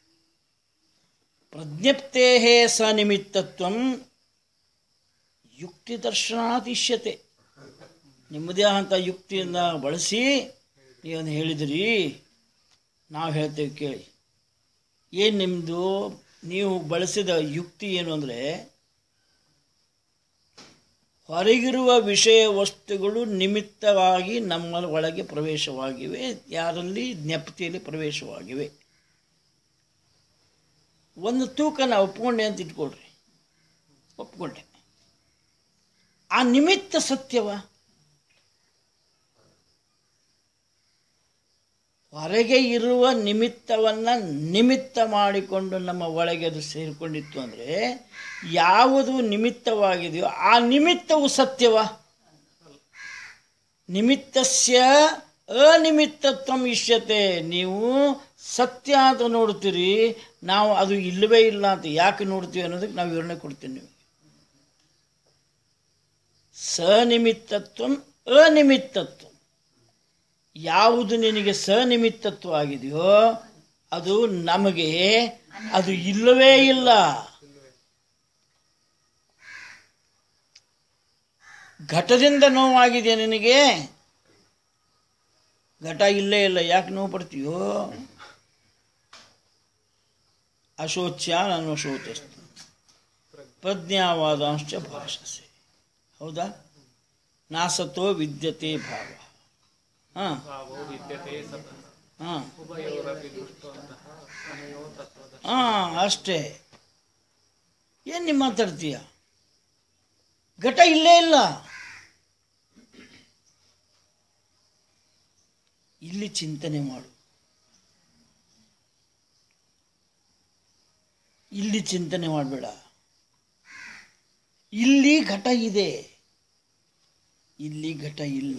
S1: ಪ್ರಜ್ಞಪ್ತೇ ಸ ನಿಮಿತ್ತತ್ವಂ ಯುಕ್ತಿ ದರ್ಶನಾತ್ ಇಷ್ಯತೆ ನಿಮ್ಮದೇ ಆದಂಥ ಯುಕ್ತಿಯನ್ನು ಬಳಸಿ ನೀವನ್ನು ಹೇಳಿದಿರಿ ನಾವು ಹೇಳ್ತೇವೆ ಕೇಳಿ ಏನು ನಿಮ್ಮದು ನೀವು ಬಳಸಿದ ಯುಕ್ತಿ ಏನು ಅಂದರೆ ಹೊರಗಿರುವ ವಿಷಯ ವಸ್ತುಗಳು ನಿಮಿತ್ತವಾಗಿ ನಮ್ಮ ಒಳಗೆ ಪ್ರವೇಶವಾಗಿವೆ ಯಾರಲ್ಲಿ ಜ್ಞಪ್ತಿಯಲ್ಲಿ ಪ್ರವೇಶವಾಗಿವೆ ಒಂದು ತೂಕ ನಾವು ಒಪ್ಕೊಂಡೆ ಅಂತ ಇಟ್ಕೊಳ್ರಿ ಒಪ್ಕೊಂಡೆ ಆ ನಿಮಿತ್ತ ಸತ್ಯವ ಹೊರಗೆ ಇರುವ ನಿಮಿತ್ತವನ್ನು ನಿಮಿತ್ತ ಮಾಡಿಕೊಂಡು ನಮ್ಮ ಒಳಗೆ ಅದು ಸೇರಿಕೊಂಡಿತ್ತು ಅಂದರೆ ಯಾವುದು ನಿಮಿತ್ತವಾಗಿದೆಯೋ ಆ ನಿಮಿತ್ತವು ಸತ್ಯವ ನಿಮಿತ್ತಸ್ಯ ಅನಿಮಿತ್ತತ್ವಂ ಇಷ್ಯತೆ ನೀವು ಸತ್ಯ ಅಂತ ನೋಡ್ತೀರಿ ನಾವು ಅದು ಇಲ್ಲವೇ ಇಲ್ಲ ಅಂತ ಯಾಕೆ ನೋಡ್ತೀವಿ ಅನ್ನೋದಕ್ಕೆ ನಾವು ವಿವರಣೆ ಕೊಡ್ತೀವಿ ನಿಮಗೆ ಸನಿಮಿತ್ತತ್ವಂ ಅನಿಮಿತ್ತತ್ವ ಯಾವುದು ನಿನಗೆ ಸನಿಮಿತ್ತತ್ವ ಆಗಿದೆಯೋ ಅದು ನಮಗೆ ಅದು ಇಲ್ಲವೇ ಇಲ್ಲ ಘಟದಿಂದ ನೋವಾಗಿದೆಯಾ ನಿನಗೆ ಘಟ ಇಲ್ಲೇ ಇಲ್ಲ ಯಾಕೆ ನೋವು ಪಡ್ತೀಯೋ ಅಶೋಚ್ಯ ಅನಶೋಚಸ್ತು ಪ್ರಜ್ಞಾವಾದಾಂಶ ಭಾಷಸೆ ಹೌದಾ ನಾಸತೋ ವಿದ್ಯತೆ ಭಾವ ಹಾಂ
S2: ಭಾವೋ ವಿದ್ಯತೆ ಸತಃ
S1: ಹಾಂ
S2: ಉಭಯೋರಪಿ ದೃಷ್ಟವಂತಹ ಅನಯೋ ತತ್ವದ
S1: ಹಾಂ ಅಷ್ಟೇ ಏನು ನಿಮ್ಮ ಮಾತಾಡ್ತೀಯ ಘಟ ಇಲ್ಲೇ ಇಲ್ಲ ಇಲ್ಲಿ ಚಿಂತನೆ ಮಾಡು ಇಲ್ಲಿ ಚಿಂತನೆ ಮಾಡಬೇಡ ಇಲ್ಲಿ ಘಟ ಇದೆ ಇಲ್ಲಿ ಘಟ ಇಲ್ಲ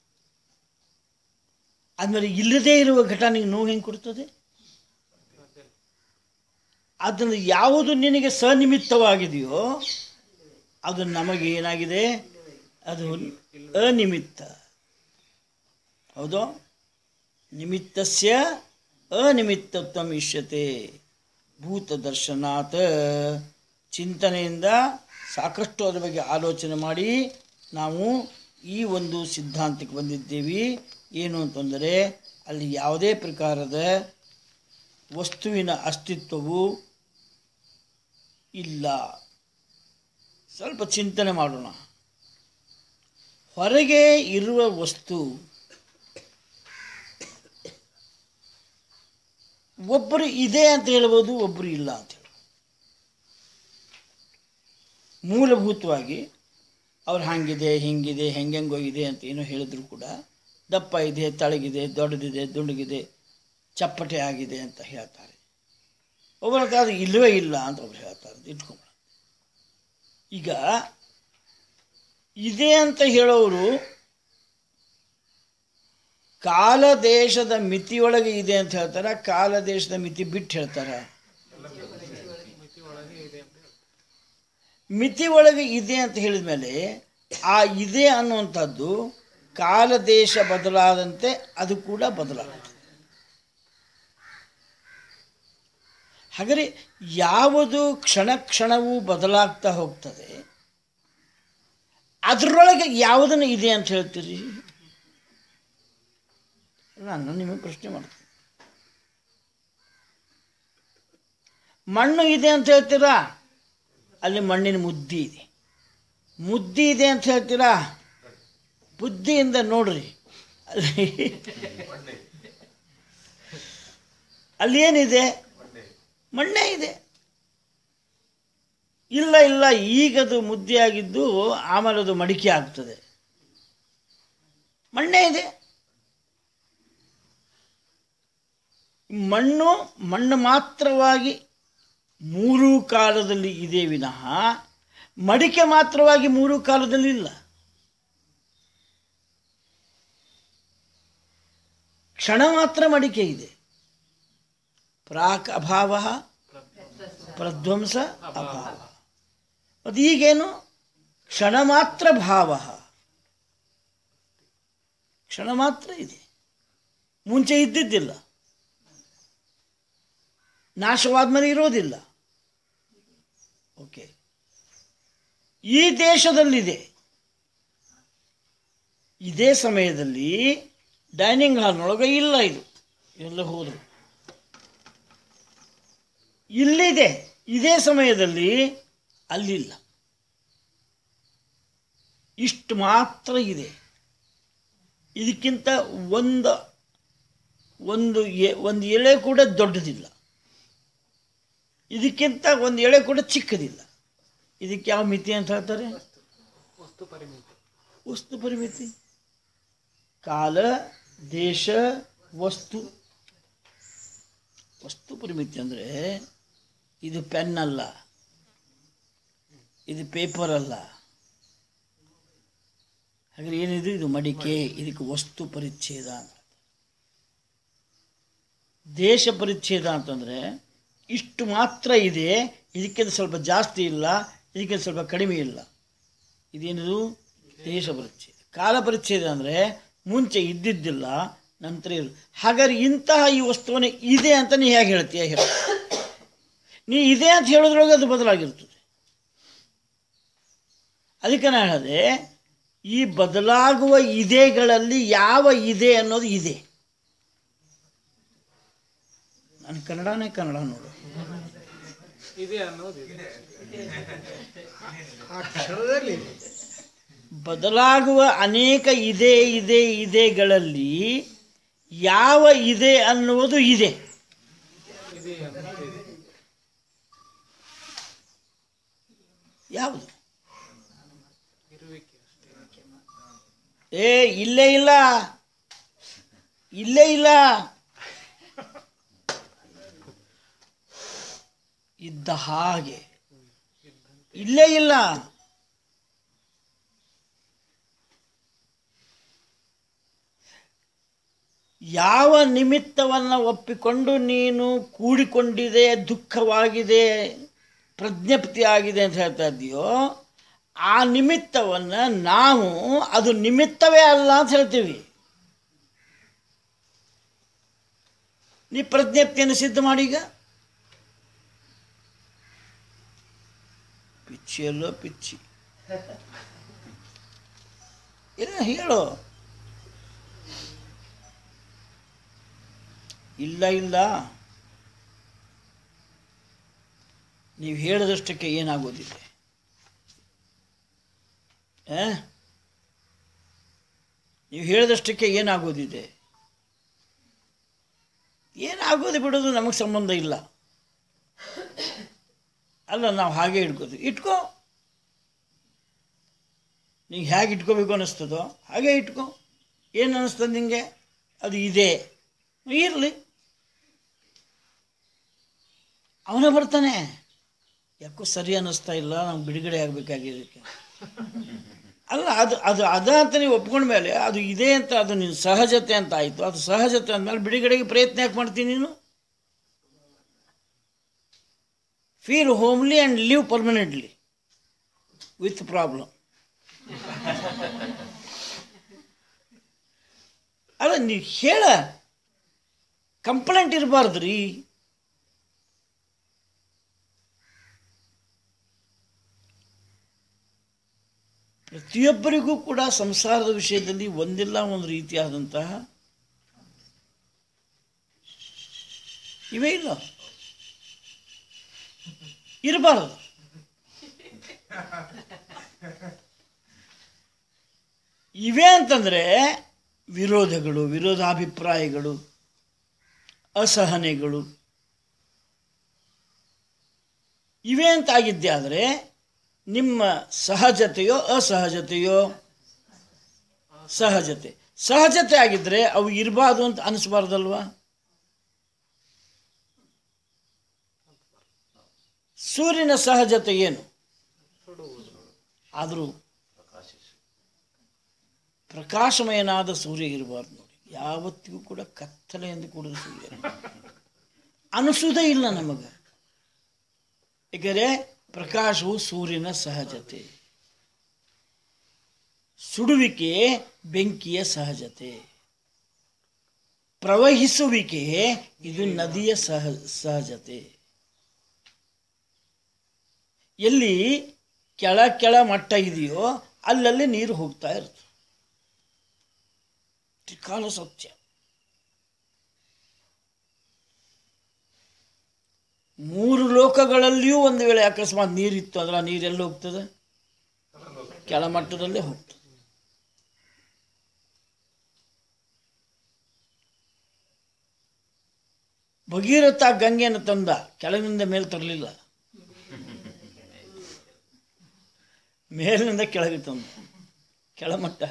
S1: ಆದ್ಮೇಲೆ ಇಲ್ಲದೇ ಇರುವ ಘಟ ನಿಂಗೆ ನೋವು ಹೆಂಗೆ ಕೊಡ್ತದೆ ಅದನ್ನು ಯಾವುದು ನಿನಗೆ ಸನಿಮಿತ್ತವಾಗಿದೆಯೋ ಅದು ನಮಗೆ ಏನಾಗಿದೆ ಅದು ಅನಿಮಿತ್ತ ಹೌದು ನಿಮಿತ್ತಸ್ಯ ಅನಿಮಿತ್ತತ್ವ ಇಷ್ಯತೆ ಭೂತದರ್ಶನಾತ್ ಚಿಂತನೆಯಿಂದ ಸಾಕಷ್ಟು ಅದರ ಬಗ್ಗೆ ಆಲೋಚನೆ ಮಾಡಿ ನಾವು ಈ ಒಂದು ಸಿದ್ಧಾಂತಕ್ಕೆ ಬಂದಿದ್ದೀವಿ ಏನು ಅಂತಂದರೆ ಅಲ್ಲಿ ಯಾವುದೇ ಪ್ರಕಾರದ ವಸ್ತುವಿನ ಅಸ್ತಿತ್ವವು ಇಲ್ಲ ಸ್ವಲ್ಪ ಚಿಂತನೆ ಮಾಡೋಣ ಹೊರಗೆ ಇರುವ ವಸ್ತು ಒಬ್ಬರು ಇದೆ ಅಂತ ಹೇಳ್ಬೋದು ಒಬ್ಬರು ಇಲ್ಲ ಅಂತ ಹೇಳ್ಬೋದು ಮೂಲಭೂತವಾಗಿ ಅವ್ರು ಹಾಗಿದೆ ಹಿಂಗಿದೆ ಹೆಂಗೆಂಗೋಗಿದೆ ಅಂತ ಏನೋ ಹೇಳಿದ್ರು ಕೂಡ ದಪ್ಪ ಇದೆ ತಳಗಿದೆ ದೊಡ್ಡದಿದೆ ದುಂಡಗಿದೆ ಚಪ್ಪಟೆ ಆಗಿದೆ ಅಂತ ಹೇಳ್ತಾರೆ ಒಬ್ಬರ ಹತ್ರ ಅದು ಇಲ್ಲವೇ ಇಲ್ಲ ಅಂತ ಒಬ್ರು ಹೇಳ್ತಾರೆ ಇಟ್ಕೊಂಬ ಈಗ ಇದೆ ಅಂತ ಹೇಳೋರು ಕಾಲ ದೇಶದ ಮಿತಿಯೊಳಗೆ ಇದೆ ಅಂತ ಹೇಳ್ತಾರೆ ಕಾಲ ದೇಶದ ಮಿತಿ ಬಿಟ್ಟು ಹೇಳ್ತಾರೆ ಮಿತಿ ಒಳಗೆ ಇದೆ ಅಂತ ಹೇಳಿದ ಮೇಲೆ ಆ ಇದೆ ಅನ್ನುವಂಥದ್ದು ಕಾಲ ದೇಶ ಬದಲಾದಂತೆ ಅದು ಕೂಡ ಬದಲಾಗುತ್ತೆ ಹಾಗಾದರೆ ಯಾವುದು ಕ್ಷಣ ಕ್ಷಣವೂ ಬದಲಾಗ್ತಾ ಹೋಗ್ತದೆ ಅದರೊಳಗೆ ಯಾವುದನ್ನು ಇದೆ ಅಂತ ಹೇಳ್ತೀರಿ ನಾನು ನಿಮಗೆ ಪ್ರಶ್ನೆ ಮಾಡ್ತೀನಿ ಮಣ್ಣು ಇದೆ ಅಂತ ಹೇಳ್ತೀರಾ ಅಲ್ಲಿ ಮಣ್ಣಿನ ಮುದ್ದಿ ಇದೆ ಮುದ್ದಿ ಇದೆ ಅಂತ ಹೇಳ್ತೀರಾ ಬುದ್ಧಿಯಿಂದ ನೋಡ್ರಿ ಅಲ್ಲಿ ಅಲ್ಲಿ ಏನಿದೆ ಮಣ್ಣೇ ಇದೆ ಇಲ್ಲ ಇಲ್ಲ ಈಗದು ಮುದ್ದೆ ಆಗಿದ್ದು ಆಮೇಲೆ ಅದು ಮಡಿಕೆ ಆಗ್ತದೆ ಮಣ್ಣೇ ಇದೆ ಮಣ್ಣು ಮಣ್ಣು ಮಾತ್ರವಾಗಿ ಮೂರು ಕಾಲದಲ್ಲಿ ಇದೆ ವಿನಃ ಮಡಿಕೆ ಮಾತ್ರವಾಗಿ ಮೂರು ಕಾಲದಲ್ಲಿ ಇಲ್ಲ ಕ್ಷಣ ಮಾತ್ರ ಮಡಿಕೆ ಇದೆ ಪ್ರಾಕ್ ಅಭಾವ ಪ್ರಧ್ವಂಸ ಅಭಾವ ಅದು ಈಗೇನು ಕ್ಷಣ ಮಾತ್ರ ಭಾವ ಕ್ಷಣ ಮಾತ್ರ ಇದೆ ಮುಂಚೆ ಇದ್ದಿದ್ದಿಲ್ಲ ನಾಶವಾದ್ಮೇಲೆ ಇರೋದಿಲ್ಲ ಓಕೆ ಈ ದೇಶದಲ್ಲಿದೆ ಇದೇ ಸಮಯದಲ್ಲಿ ಡೈನಿಂಗ್ ಹಾಲ್ನೊಳಗೆ ಇಲ್ಲ ಇದು ಎಲ್ಲ ಹೋದರು ಇಲ್ಲಿದೆ ಇದೇ ಸಮಯದಲ್ಲಿ ಅಲ್ಲಿಲ್ಲ ಇಷ್ಟು ಮಾತ್ರ ಇದೆ ಇದಕ್ಕಿಂತ ಒಂದು ಒಂದು ಎ ಒಂದು ಎಳೆ ಕೂಡ ದೊಡ್ಡದಿಲ್ಲ ಇದಕ್ಕಿಂತ ಒಂದು ಎಳೆ ಕೂಡ ಚಿಕ್ಕದಿಲ್ಲ ಇದಕ್ಕೆ ಯಾವ ಮಿತಿ ಅಂತ ಹೇಳ್ತಾರೆ
S2: ವಸ್ತು ಪರಿಮಿತಿ
S1: ವಸ್ತು ಪರಿಮಿತಿ ಕಾಲ ದೇಶ ವಸ್ತು ವಸ್ತು ಪರಿಮಿತಿ ಅಂದರೆ ಇದು ಪೆನ್ ಅಲ್ಲ ಇದು ಪೇಪರ್ ಅಲ್ಲ ಹಾಗಾದ್ರೆ ಏನಿದು ಇದು ಮಡಿಕೆ ಇದಕ್ಕೆ ವಸ್ತು ಪರಿಚ್ಛೇದ ಅಂತ ದೇಶ ಪರಿಚ್ಛೇದ ಅಂತಂದರೆ ಇಷ್ಟು ಮಾತ್ರ ಇದೆ ಇದಕ್ಕಿಂತ ಸ್ವಲ್ಪ ಜಾಸ್ತಿ ಇಲ್ಲ ಇದಕ್ಕಿಂತ ಸ್ವಲ್ಪ ಕಡಿಮೆ ಇಲ್ಲ ಇದೇನಿದು ದೇಶ ಪರಿಚ್ಛೇದ ಕಾಲ ಪರಿಚ್ಛೇದ ಅಂದರೆ ಮುಂಚೆ ಇದ್ದಿದ್ದಿಲ್ಲ ನಂತರ ಇರು ಹಾಗಾದ್ರೆ ಇಂತಹ ಈ ವಸ್ತುವನ್ನು ಇದೆ ಅಂತ ನೀ ಹೇಗೆ ಹೇಳ್ತೀಯ ಹೇಳು ನೀ ಇದೆ ಅಂತ ಹೇಳೋದ್ರೊಳಗೆ ಅದು ಬದಲಾಗಿರ್ತದೆ ಅದಕ್ಕೆ ನಾನು ಹೇಳಿದೆ ಈ ಬದಲಾಗುವ ಇದೆಗಳಲ್ಲಿ ಯಾವ ಇದೆ ಅನ್ನೋದು ಇದೆ ನಾನು ಕನ್ನಡನೇ ಕನ್ನಡ ನೋಡು
S2: ಇದೆ ಅನ್ನೋದಿದೆ
S1: ಬದಲಾಗುವ ಅನೇಕ ಇದೆ ಇದೆ ಇದೆಗಳಲ್ಲಿ ಯಾವ ಇದೆ ಅನ್ನುವುದು ಇದೆ
S2: ಇದೆ ಅನ್ನೋದಿದೆ
S1: ಯಾವುದು
S2: ಇರುವಿಕೆ ಅಷ್ಟೇ
S1: ಏ ಇಲ್ಲೇ ಇಲ್ಲ ಇಲ್ಲೇ ಇಲ್ಲ ಇದ್ದ ಹಾಗೆ ಇಲ್ಲೇ ಇಲ್ಲ ಯಾವ ನಿಮಿತ್ತವನ್ನು ಒಪ್ಪಿಕೊಂಡು ನೀನು ಕೂಡಿಕೊಂಡಿದೆ ದುಃಖವಾಗಿದೆ ಪ್ರಜ್ಞಪ್ತಿ ಆಗಿದೆ ಅಂತ ಹೇಳ್ತಾ ಇದ್ದೀಯೋ ಆ ನಿಮಿತ್ತವನ್ನು ನಾವು ಅದು ನಿಮಿತ್ತವೇ ಅಲ್ಲ ಅಂತ ಹೇಳ್ತೀವಿ ನೀ ಪ್ರಜ್ಞಪ್ತಿಯನ್ನು ಸಿದ್ಧ ಮಾಡೀಗ ಪಿಚ್ಚಿ ಅಲ್ಲೋ ಪಿಚ್ಚಿ ಇಲ್ಲ ಹೇಳು ಇಲ್ಲ ಇಲ್ಲ ನೀವು ಹೇಳಿದಷ್ಟಕ್ಕೆ ಏನಾಗೋದಿದೆ ಆ? ನೀವು ಹೇಳಿದಷ್ಟಕ್ಕೆ ಏನಾಗೋದಿದೆ ಏನಾಗೋದು ಬಿಡೋದು ನಮಗೆ ಸಂಬಂಧ ಇಲ್ಲ ಅಲ್ಲ ನಾವು ಹಾಗೆ ಇಟ್ಕೋತೀವಿ ಇಟ್ಕೋ ನಿಂಗೆ ಹೇಗೆ ಇಟ್ಕೋಬೇಕು ಅನ್ನಿಸ್ತದೋ ಹಾಗೆ ಇಟ್ಕೋ ಏನು ಅನ್ನಿಸ್ತದೆ ನಿಂಗೆ ಅದು ಇದೆ ಇರಲಿ ಅವನೇ ಬರ್ತಾನೆ ಯಾಕೋ ಸರಿ ಅನ್ನಿಸ್ತಾ ಇಲ್ಲ ನಮ್ಗೆ ಬಿಡುಗಡೆ ಆಗಬೇಕಾಗಿದ್ದಕ್ಕೆ ಅಲ್ಲ ಅದು ಅದು ಅದ ಅಂತ ನೀವು ಒಪ್ಕೊಂಡ ಮೇಲೆ ಅದು ಇದೆ ಅಂತ ಅದು ನಿನ್ನ ಸಹಜತೆ ಅಂತ ಆಯಿತು ಅದು ಸಹಜತೆ ಅಂದಮೇಲೆ ಬಿಡುಗಡೆಗೆ ಪ್ರಯತ್ನ ಯಾಕೆ ಮಾಡ್ತೀನಿ ನೀನು feel homely and live permanently with problem ಅಲ್ಲ ನೀವು ಹೇಳ ಕಂಪ್ಲೇಂಟ್ ಇರಬಾರ್ದು ರೀ ಪ್ರತಿಯೊಬ್ಬರಿಗೂ ಕೂಡ ಸಂಸಾರದ ವಿಷಯದಲ್ಲಿ ಒಂದಿಲ್ಲ ಒಂದು ರೀತಿಯಾದಂತಹ ಇವೇ ಇಲ್ಲ ಇರಬಾರದು ಇವೆ ಅಂತಂದರೆ ವಿರೋಧಗಳು ವಿರೋಧಾಭಿಪ್ರಾಯಗಳು ಅಸಹನೆಗಳು ಇವೆ ಅಂತಾಗಿದ್ದೆ ಆದರೆ ನಿಮ್ಮ ಸಹಜತೆಯೋ ಅಸಹಜತೆಯೋ ಸಹಜತೆ ಸಹಜತೆ ಆಗಿದ್ದರೆ ಅವು ಇರಬಾರ್ದು ಅಂತ ಅನಿಸ್ಬಾರ್ದಲ್ವಾ ಸೂರ್ಯನ ಸಹಜತೆ ಏನು ಆದರೂ ಪ್ರಕಾಶಮಯನಾದ ಸೂರ್ಯ ಇರಬಾರ್ದು ನೋಡಿ ಯಾವತ್ತಿಗೂ ಕೂಡ ಕತ್ತಲೆಯಿಂದ ಕೂಡಿದ ಸೂರ್ಯ ಅನಿಸೋದೇ ಇಲ್ಲ ನಮಗೆ ಏಕೆಂದರೆ ಪ್ರಕಾಶವು ಸೂರ್ಯನ ಸಹಜತೆ ಸುಡುವಿಕೆ ಬೆಂಕಿಯ ಸಹಜತೆ ಪ್ರವಹಿಸುವಿಕೆ ಇದು ನದಿಯ ಸಹ ಸಹಜತೆ ಎಲ್ಲಿ ಕೆಳ ಕೆಳ ಮಟ್ಟ ಇದೆಯೋ ಅಲ್ಲಲ್ಲಿ ನೀರು ಹೋಗ್ತಾ ಇರ್ತದೆ ತ್ರಿಕಾಲ ಸತ್ಯ ಮೂರು ಲೋಕಗಳಲ್ಲಿಯೂ ಒಂದು ವೇಳೆ ಅಕಸ್ಮಾತ್ ನೀರಿತ್ತು ಅಂದ್ರೆ ಆ ನೀರೆಲ್ಲ ಹೋಗ್ತದೆ ಕೆಳಮಟ್ಟದಲ್ಲೇ ಹೋಗ್ತದೆ ಭಗೀರಥ ಗಂಗೆಯನ್ನು ತಂದ ಕೆಳಗಿನಿಂದ ಮೇಲೆ ತರಲಿಲ್ಲ ಮೇಲಿನಿಂದ ಕೆಳಗೆ ತಂದ ಕೆಳಮಟ್ಟ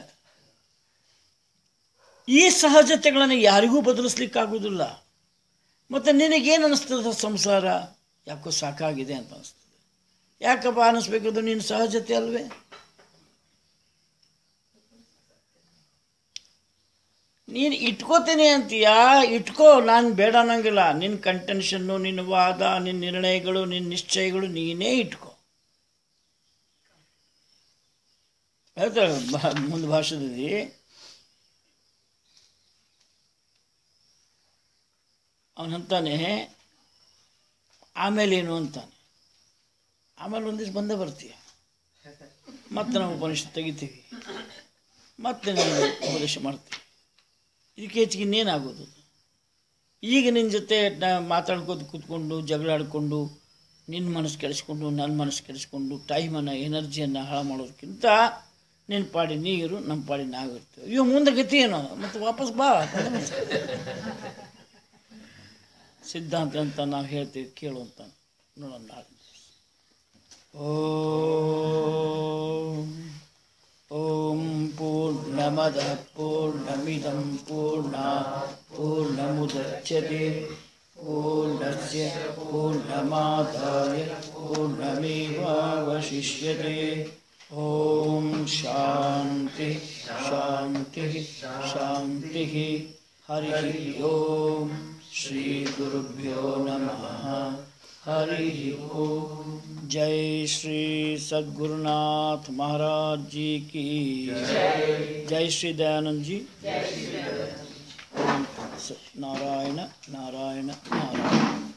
S1: ಈ ಸಹಜತೆಗಳನ್ನು ಯಾರಿಗೂ ಬದಲಿಸ್ಲಿಕ್ಕಾಗೋದಿಲ್ಲ ಮತ್ತು ನಿನಗೇನು ಅನ್ನಿಸ್ತದ ಸಂಸಾರ ಯಾಕೋ ಸಾಕಾಗಿದೆ ಅಂತ ಅನಿಸ್ತದೆ ಯಾಕಪ್ಪ ಅನ್ನಿಸ್ಬೇಕದು ನಿನ್ನ ಸಹಜತೆ ಅಲ್ವೇ ನೀನು ಇಟ್ಕೋತೀನಿ ಅಂತೀಯಾ ಇಟ್ಕೋ ನಾನು ಬೇಡ ಅನ್ನಂಗಿಲ್ಲ ನಿನ್ನ ಕಂಟೆನ್ಷನ್ನು ನಿನ್ನ ವಾದ ನಿನ್ನ ನಿರ್ಣಯಗಳು ನಿನ್ನ ನಿಶ್ಚಯಗಳು ನೀನೇ ಇಟ್ಕೋ ಹೇಳ್ತಾರೆ ಬ- ಮುಂದೆ ಭಾಷೆದಲ್ಲಿ ಅವನಂತಾನೆ ಆಮೇಲೆ ಏನು ಅಂತಾನೆ ಆಮೇಲೆ ಒಂದಿವ್ಸ ಬಂದೇ ಬರ್ತೀಯ ಮತ್ತೆ ನಾವು ಉಪನಿಷತ್ ತೆಗಿತೀವಿ ಮತ್ತೆ ನಾವು ಉಪದೇಶ ಮಾಡ್ತೀವಿ ಇದಕ್ಕೆ ಹೆಚ್ಚಿಗೆ ಇನ್ನೇನಾಗೋದು ಈಗ ನಿನ್ನ ಜೊತೆ ನಾ ಮಾತಾಡ್ಕೋತ ಕೂತ್ಕೊಂಡು ಜಗಳ ಆಡ್ಕೊಂಡು ನಿನ್ನ ಮನಸ್ಸು ಕೆಡಿಸ್ಕೊಂಡು ನನ್ನ ಮನಸ್ಸು ಕೆಡಿಸ್ಕೊಂಡು ಟೈಮನ್ನು ಎನರ್ಜಿಯನ್ನು ಹಾಳು ಮಾಡೋದಕ್ಕಿಂತ ನಿನ್ನ ಪಾಡಿ ನೀರು ನಮ್ಮ ಪಾಡಿ ನಾವಿರ್ತೇವೆ ಅಯ್ಯೋ ಮುಂದೆ ಗತಿ ಏನೋ ಮತ್ತೆ ವಾಪಸ್ ಬಾ ಸಿದ್ಧಾಂತ ಅಂತ ನಾವು ಹೇಳ್ತೀವಿ ಕೇಳು ಅಂತ ನೋಡೋಣ ನಾಳೆ ಓಂ ಓಂ ಪೂರ್ಣಮದಃ ಪೂರ್ಣಮಿದಂ ಪೂರ್ಣ ಪೂರ್ಣಮುದಚ್ಯತೆ ಪೂರ್ಣಸ್ಯ ಪೂರ್ಣಮಾದಾಯ ಪೂರ್ಣಮೇವಾವಶಿಷ್ಯತೆ ಓಂ ಶಾಂತಿ ಶಾಂತಿ ಶಾಂತಿ ಹರಿ ಓಂ ಶ್ರೀ ಗುರುಭ್ಯೋ ನಮಃ हरि ओम जय श्री सद्गुरुनाथ महाराज जी की जय श्री दयानंद जी ओम तत्सत। ತತ್ಸತ್ ನಾರಾಯಣ ನಾರಾಯಣ ನಾರಾಯಣ